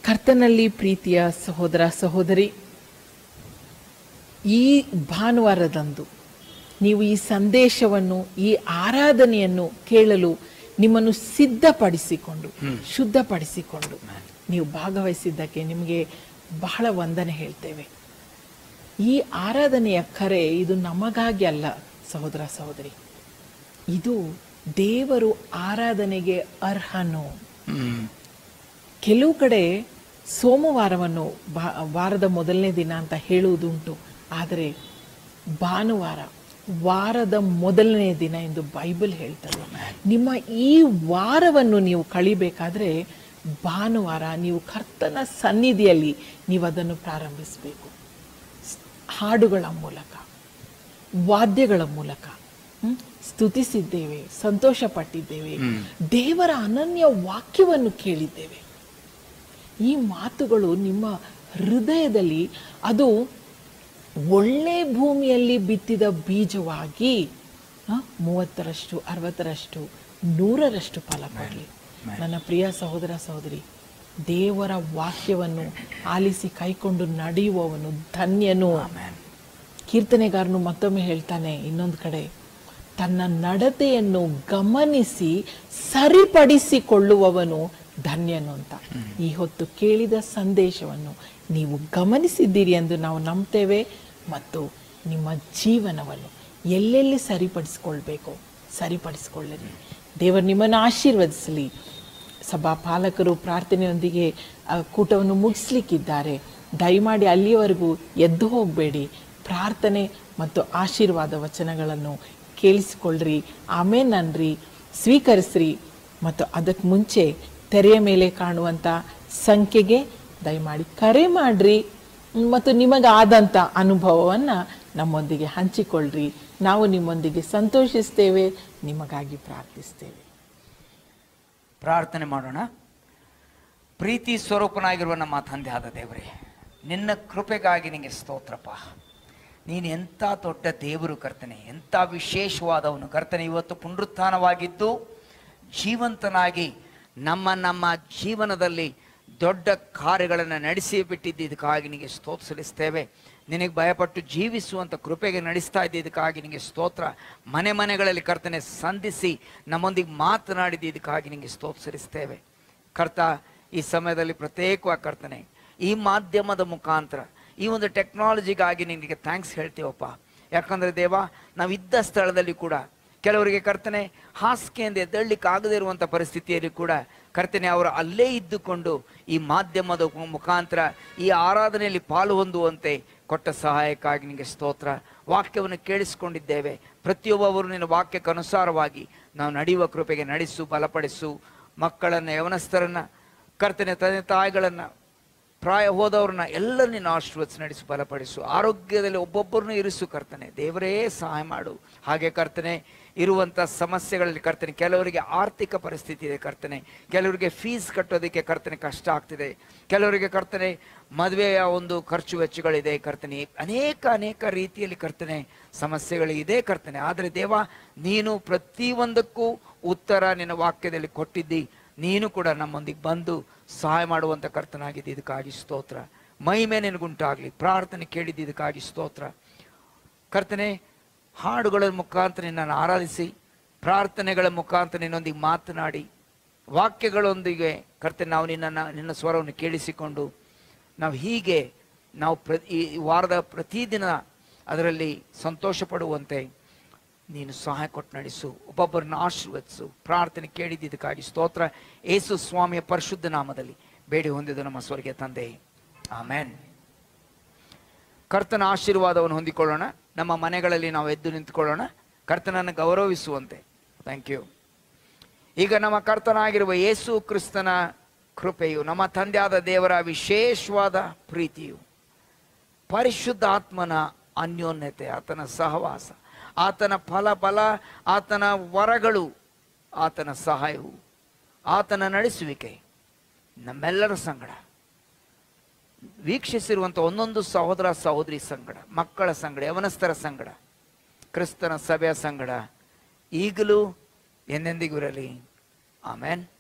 ಕರ್ತನಲ್ಲಿ ಪ್ರೀತಿಯ ಸಹೋದರ ಸಹೋದರಿ ಈ ಭಾನುವಾರದಂದು ನೀವು ಈ ಸಂದೇಶವನ್ನು ಈ ಆರಾಧನೆಯನ್ನು ಕೇಳಲು ನಿಮ್ಮನ್ನು ಸಿದ್ಧಪಡಿಸಿಕೊಂಡು ಶುದ್ಧಪಡಿಸಿಕೊಂಡು ನೀವು ಭಾಗವಹಿಸಿದ್ದಕ್ಕೆ ನಿಮಗೆ ಬಹಳ ವಂದನೆ ಹೇಳ್ತೇವೆ ಈ ಆರಾಧನೆಯ ಕರೆ ಇದು ನಮಗಾಗಿ ಅಲ್ಲ ಸಹೋದರ ಸಹೋದರಿ ಇದು ದೇವರು ಆರಾಧನೆಗೆ ಅರ್ಹನು ಕೆಲವು ಕಡೆ ಸೋಮವಾರವನ್ನು ಬಾ- ವಾರದ ಮೊದಲನೇ ದಿನ ಅಂತ ಹೇಳುವುದುಂಟು ಆದರೆ ಭಾನುವಾರ ವಾರದ ಮೊದಲನೇ ದಿನ ಎಂದು ಬೈಬಲ್ ಹೇಳ್ತದೆ ನಿಮ್ಮ ಈ ವಾರವನ್ನು ನೀವು ಕಳಿಬೇಕಾದ್ರೆ ಭಾನುವಾರ ನೀವು ಕರ್ತನ ಸನ್ನಿಧಿಯಲ್ಲಿ ನೀವು ಅದನ್ನು ಪ್ರಾರಂಭಿಸಬೇಕು ಹಾಡುಗಳ ಮೂಲಕ ವಾದ್ಯಗಳ ಮೂಲಕ ಹ್ಮ್? ಸ್ತುತಿಸಿದ್ದೇವೆ ಸಂತೋಷ ಪಟ್ಟಿದ್ದೇವೆ ದೇವರ ಅನನ್ಯ ವಾಕ್ಯವನ್ನು ಕೇಳಿದ್ದೇವೆ ಈ ಮಾತುಗಳು ನಿಮ್ಮ ಹೃದಯದಲ್ಲಿ ಅದು ಒಳ್ಳೆ ಭೂಮಿಯಲ್ಲಿ ಬಿತ್ತಿದ ಬೀಜವಾಗಿ ಆ, ಮೂವತ್ತರಷ್ಟು ಅರವತ್ತರಷ್ಟು ನೂರರಷ್ಟು ಫಲ ಕೊಡಲಿ ನನ್ನ ಪ್ರಿಯ ಸಹೋದರ ಸಹೋದರಿ ದೇವರ ವಾಕ್ಯವನ್ನು ಆಲಿಸಿ ಕೈಕೊಂಡು ನಡೆಯುವವನು ಧನ್ಯನು ಕೀರ್ತನೆಗಾರನು ಮತ್ತೊಮ್ಮೆ ಹೇಳ್ತಾನೆ ಇನ್ನೊಂದು ಕಡೆ ತನ್ನ ನಡತೆಯನ್ನು ಗಮನಿಸಿ ಸರಿಪಡಿಸಿಕೊಳ್ಳುವವನು ಧನ್ಯನು ಅಂತ ಈ ಹೊತ್ತು ಕೇಳಿದ ಸಂದೇಶವನ್ನು ನೀವು ಗಮನಿಸಿದ್ದೀರಿ ಎಂದು ನಾವು ನಂಬ್ತೇವೆ ಮತ್ತು ನಿಮ್ಮ ಜೀವನವನ್ನು ಎಲ್ಲೆಲ್ಲಿ ಸರಿಪಡಿಸ್ಕೊಳ್ಬೇಕು ಸರಿಪಡಿಸ್ಕೊಳ್ಳಿರಿ ದೇವರು ನಿಮ್ಮನ್ನು ಆಶೀರ್ವದಿಸಲಿ ಸಭಾ ಪಾಲಕರು ಪ್ರಾರ್ಥನೆಯೊಂದಿಗೆ ಆ, ಕೂಟವನ್ನು ಮುಗಿಸ್ಲಿಕ್ಕಿದ್ದಾರೆ ದಯಮಾಡಿ ಅಲ್ಲಿಯವರೆಗೂ ಎದ್ದು ಹೋಗಬೇಡಿ ಪ್ರಾರ್ಥನೆ ಮತ್ತು ಆಶೀರ್ವಾದ ವಚನಗಳನ್ನು ಕೇಳಿಸಿಕೊಳ್ಳ್ರಿ ಆಮೇಲೆ ನನ್ರಿ ಸ್ವೀಕರಿಸ್ರಿ ಮತ್ತು ಅದಕ್ಕೆ ಮುಂಚೆ ತೆರೆಯ ಮೇಲೆ ಕಾಣುವಂಥ ಸಂಖ್ಯೆಗೆ ದಯಮಾಡಿ ಕರೆ ಮಾಡ್ರಿ ಮತ್ತು ನಿಮಗಾದಂಥ ಅನುಭವವನ್ನು ನಮ್ಮೊಂದಿಗೆ ಹಂಚಿಕೊಳ್ಳ್ರಿ ನಾವು ನಿಮ್ಮೊಂದಿಗೆ ಸಂತೋಷಿಸ್ತೇವೆ ನಿಮಗಾಗಿ ಪ್ರಾರ್ಥಿಸ್ತೇವೆ ಪ್ರಾರ್ಥನೆ ಮಾಡೋಣ ಪ್ರೀತಿ ಸ್ವರೂಪನಾಗಿರುವ ನಮ್ಮ ತಂದೆ ಆದ ದೇವರೇ ನಿನ್ನ ಕೃಪೆಗಾಗಿ ನಿನಗೆ ಸ್ತೋತ್ರಪ್ಪ ನೀನು ಎಂಥ ದೊಡ್ಡ ದೇವರು ಕರ್ತನೆ ಎಂಥ ವಿಶೇಷವಾದವನು ಕರ್ತನೆ ಇವತ್ತು ಪುನರುತ್ಥಾನವಾಗಿದ್ದು ಜೀವಂತನಾಗಿ ನಮ್ಮ ನಮ್ಮ ಜೀವನದಲ್ಲಿ ದೊಡ್ಡ ಕಾರ್ಯಗಳನ್ನು ನಡೆಸಿ ಬಿಟ್ಟಿದ್ದಕ್ಕಾಗಿ ನಿನಗೆ ಸ್ತೋತ್ರ ಸಲ್ಲಿಸ್ತೇವೆ ನಿನಗೆ ಭಯಪಟ್ಟು ಜೀವಿಸುವಂಥ ಕೃಪೆಗೆ ನಡೆಸ್ತಾ ಇದ್ದಿದ್ದಕ್ಕಾಗಿ ನಿನಗೆ ಸ್ತೋತ್ರ ಮನೆ ಮನೆಗಳಲ್ಲಿ ಕರ್ತನೆ ಸಂಧಿಸಿ ನಮ್ಮೊಂದಿಗೆ ಮಾತನಾಡಿದ್ದಕ್ಕಾಗಿ ನಿನಗೆ ಸ್ತೋತ್ರ ಸಲ್ಲಿಸ್ತೇವೆ ಕರ್ತ ಈ ಸಮಯದಲ್ಲಿ ಪ್ರತ್ಯೇಕವಾಗಿ ಕರ್ತನೆ ಈ ಮಾಧ್ಯಮದ ಮುಖಾಂತರ ಈ ಒಂದು ಟೆಕ್ನಾಲಜಿಗಾಗಿ ನಿನಗೆ ಥ್ಯಾಂಕ್ಸ್ ಹೇಳ್ತೀವಪ್ಪ ಯಾಕಂದ್ರೆ ದೇವ ನಾವಿದ್ದ ಸ್ಥಳದಲ್ಲಿ ಕೂಡ ಕೆಲವರಿಗೆ ಕರ್ತನೆ ಹಾಸಿಗೆಯಿಂದ ಎದ್ದೇಳಲಿಕ್ಕೆ ಆಗದೇ ಇರುವಂಥ ಪರಿಸ್ಥಿತಿಯಲ್ಲಿ ಕೂಡ ಕರ್ತನೆ ಅವರು ಅಲ್ಲೇ ಇದ್ದುಕೊಂಡು ಈ ಮಾಧ್ಯಮದ ಮುಖಾಂತರ ಈ ಆರಾಧನೆಯಲ್ಲಿ ಪಾಲು ಹೊಂದುವಂತೆ ಕೊಟ್ಟ ಸಹಾಯಕ್ಕಾಗಿ ನಿನಗೆ ಸ್ತೋತ್ರ ವಾಕ್ಯವನ್ನು ಕೇಳಿಸಿಕೊಂಡಿದ್ದೇವೆ ಪ್ರತಿಯೊಬ್ಬವರು ನಿನ್ನ ವಾಕ್ಯಕ್ಕೆ ಅನುಸಾರವಾಗಿ ನಾವು ನಡೆಯುವ ಕೃಪೆಗೆ ನಡೆಸು ಬಲಪಡಿಸು ಮಕ್ಕಳನ್ನ ಯವನಸ್ಥರನ್ನ ಕರ್ತನೆ ತಂದೆ ತಾಯಿಗಳನ್ನ ಪ್ರಾಯ ಹೋದವ್ರನ್ನ ಎಲ್ಲ ನಿನ್ನ ಆಶೀರ್ವದಿಸಿ ನಡೆಸಿ ಬಲಪಡಿಸು ಆರೋಗ್ಯದಲ್ಲಿ ಒಬ್ಬೊಬ್ಬರನ್ನು ಇರಿಸು ಕರ್ತನೆ ದೇವರೇ ಸಹಾಯ ಮಾಡು ಹಾಗೆ ಕರ್ತನೆ ಇರುವಂಥ ಸಮಸ್ಯೆಗಳಲ್ಲಿ ಕರ್ತನೆ ಕೆಲವರಿಗೆ ಆರ್ಥಿಕ ಪರಿಸ್ಥಿತಿ ಇದೆ ಕರ್ತನೆ ಕೆಲವರಿಗೆ ಫೀಸ್ ಕಟ್ಟೋದಕ್ಕೆ ಕರ್ತನೆ ಕಷ್ಟ ಆಗ್ತಿದೆ ಕೆಲವರಿಗೆ ಕರ್ತನೆ ಮದುವೆಯ ಒಂದು ಖರ್ಚು ವೆಚ್ಚಗಳಿದೆ ಕರ್ತನೆ ಅನೇಕ ಅನೇಕ ರೀತಿಯಲ್ಲಿ ಕರ್ತನೆ ಸಮಸ್ಯೆಗಳಿದೆ ಕರ್ತನೆ ಆದರೆ ದೇವ ನೀನು ಪ್ರತಿಯೊಂದಕ್ಕೂ ಉತ್ತರ ನಿನ್ನ ವಾಕ್ಯದಲ್ಲಿ ಕೊಟ್ಟಿದ್ದಿ ನೀನು ಕೂಡ ನಮ್ಮೊಂದಿಗೆ ಬಂದು ಸಹಾಯ ಮಾಡುವಂಥ ಕರ್ತನಾಗಿದ್ದು ಇದಕ್ಕಾಗಿ ಸ್ತೋತ್ರ ಮಹಿಮೆ ನಿನಗುಂಟಾಗಲಿ ಪ್ರಾರ್ಥನೆ ಕೇಳಿದ್ದು ಇದಕ್ಕಾಗಿ ಸ್ತೋತ್ರ ಕರ್ತನೆ ಹಾಡುಗಳ ಮುಖಾಂತರ ನಿನ್ನನ್ನು ಆರಾಧಿಸಿ ಪ್ರಾರ್ಥನೆಗಳ ಮುಖಾಂತರ ನಿನ್ನೊಂದಿಗೆ ಮಾತನಾಡಿ ವಾಕ್ಯಗಳೊಂದಿಗೆ ಕರ್ತನೆ ನಾವು ನಿನ್ನನ್ನು ನಿನ್ನ ಸ್ವರವನ್ನು ಕೇಳಿಸಿಕೊಂಡು ನಾವು ಹೀಗೆ ನಾವು ಪ್ರ ಈ ವಾರದ ಪ್ರತಿದಿನ ಅದರಲ್ಲಿ ಸಂತೋಷ ಪಡುವಂತೆ ನೀನು ಸಹಾಯ ಕೊಟ್ಟು ನಡೆಸು ಒಬ್ಬೊಬ್ಬರನ್ನ ಆಶೀರ್ವದಿಸು ಪ್ರಾರ್ಥನೆ ಕೇಳಿದ್ದಕ್ಕಾಗಿ ಸ್ತೋತ್ರ ಏಸು ಸ್ವಾಮಿಯ ಪರಿಶುದ್ಧ ನಾಮದಲ್ಲಿ ಬೇಡಿ ಹೊಂದಿದ ನಮ್ಮ ಸ್ವರ್ಗೀಯ ತಂದೆ ಆಮೇನ್ ಕರ್ತನ ಆಶೀರ್ವಾದವನ್ನು ಹೊಂದಿಕೊಳ್ಳೋಣ ನಮ್ಮ ಮನೆಗಳಲ್ಲಿ ನಾವು ಎದ್ದು ನಿಂತುಕೊಳ್ಳೋಣ ಕರ್ತನನ್ನು ಗೌರವಿಸುವಂತೆ ಥ್ಯಾಂಕ್ ಯು ಈಗ ನಮ್ಮ ಕರ್ತನಾಗಿರುವ ಯೇಸು ಕ್ರಿಸ್ತನ ಕೃಪೆಯು ನಮ್ಮ ತಂದೆಯಾದ ದೇವರ ವಿಶೇಷವಾದ ಪ್ರೀತಿಯು ಪರಿಶುದ್ಧ ಆತ್ಮನ ಅನ್ಯೋನ್ಯತೆ ಆತನ ಸಹವಾಸ ಆತನ ಫಲ ಬಲ ಆತನ ವರಗಳು ಆತನ ಸಹಾಯವು ಆತನ ನಡೆಸುವಿಕೆ ನಮ್ಮೆಲ್ಲರ ಸಂಗಡ ವೀಕ್ಷಿಸಿರುವಂಥ ಒಂದೊಂದು ಸಹೋದರ ಸಹೋದರಿ ಸಂಗಡ ಮಕ್ಕಳ ಸಂಗಡ ಯವನಸ್ಥರ ಸಂಗಡ ಕ್ರಿಸ್ತನ ಸಭೆಯ ಸಂಗಡ ಈಗಲೂ ಎಂದೆಂದಿಗೂ ಇರಲಿ ಆಮೇನ್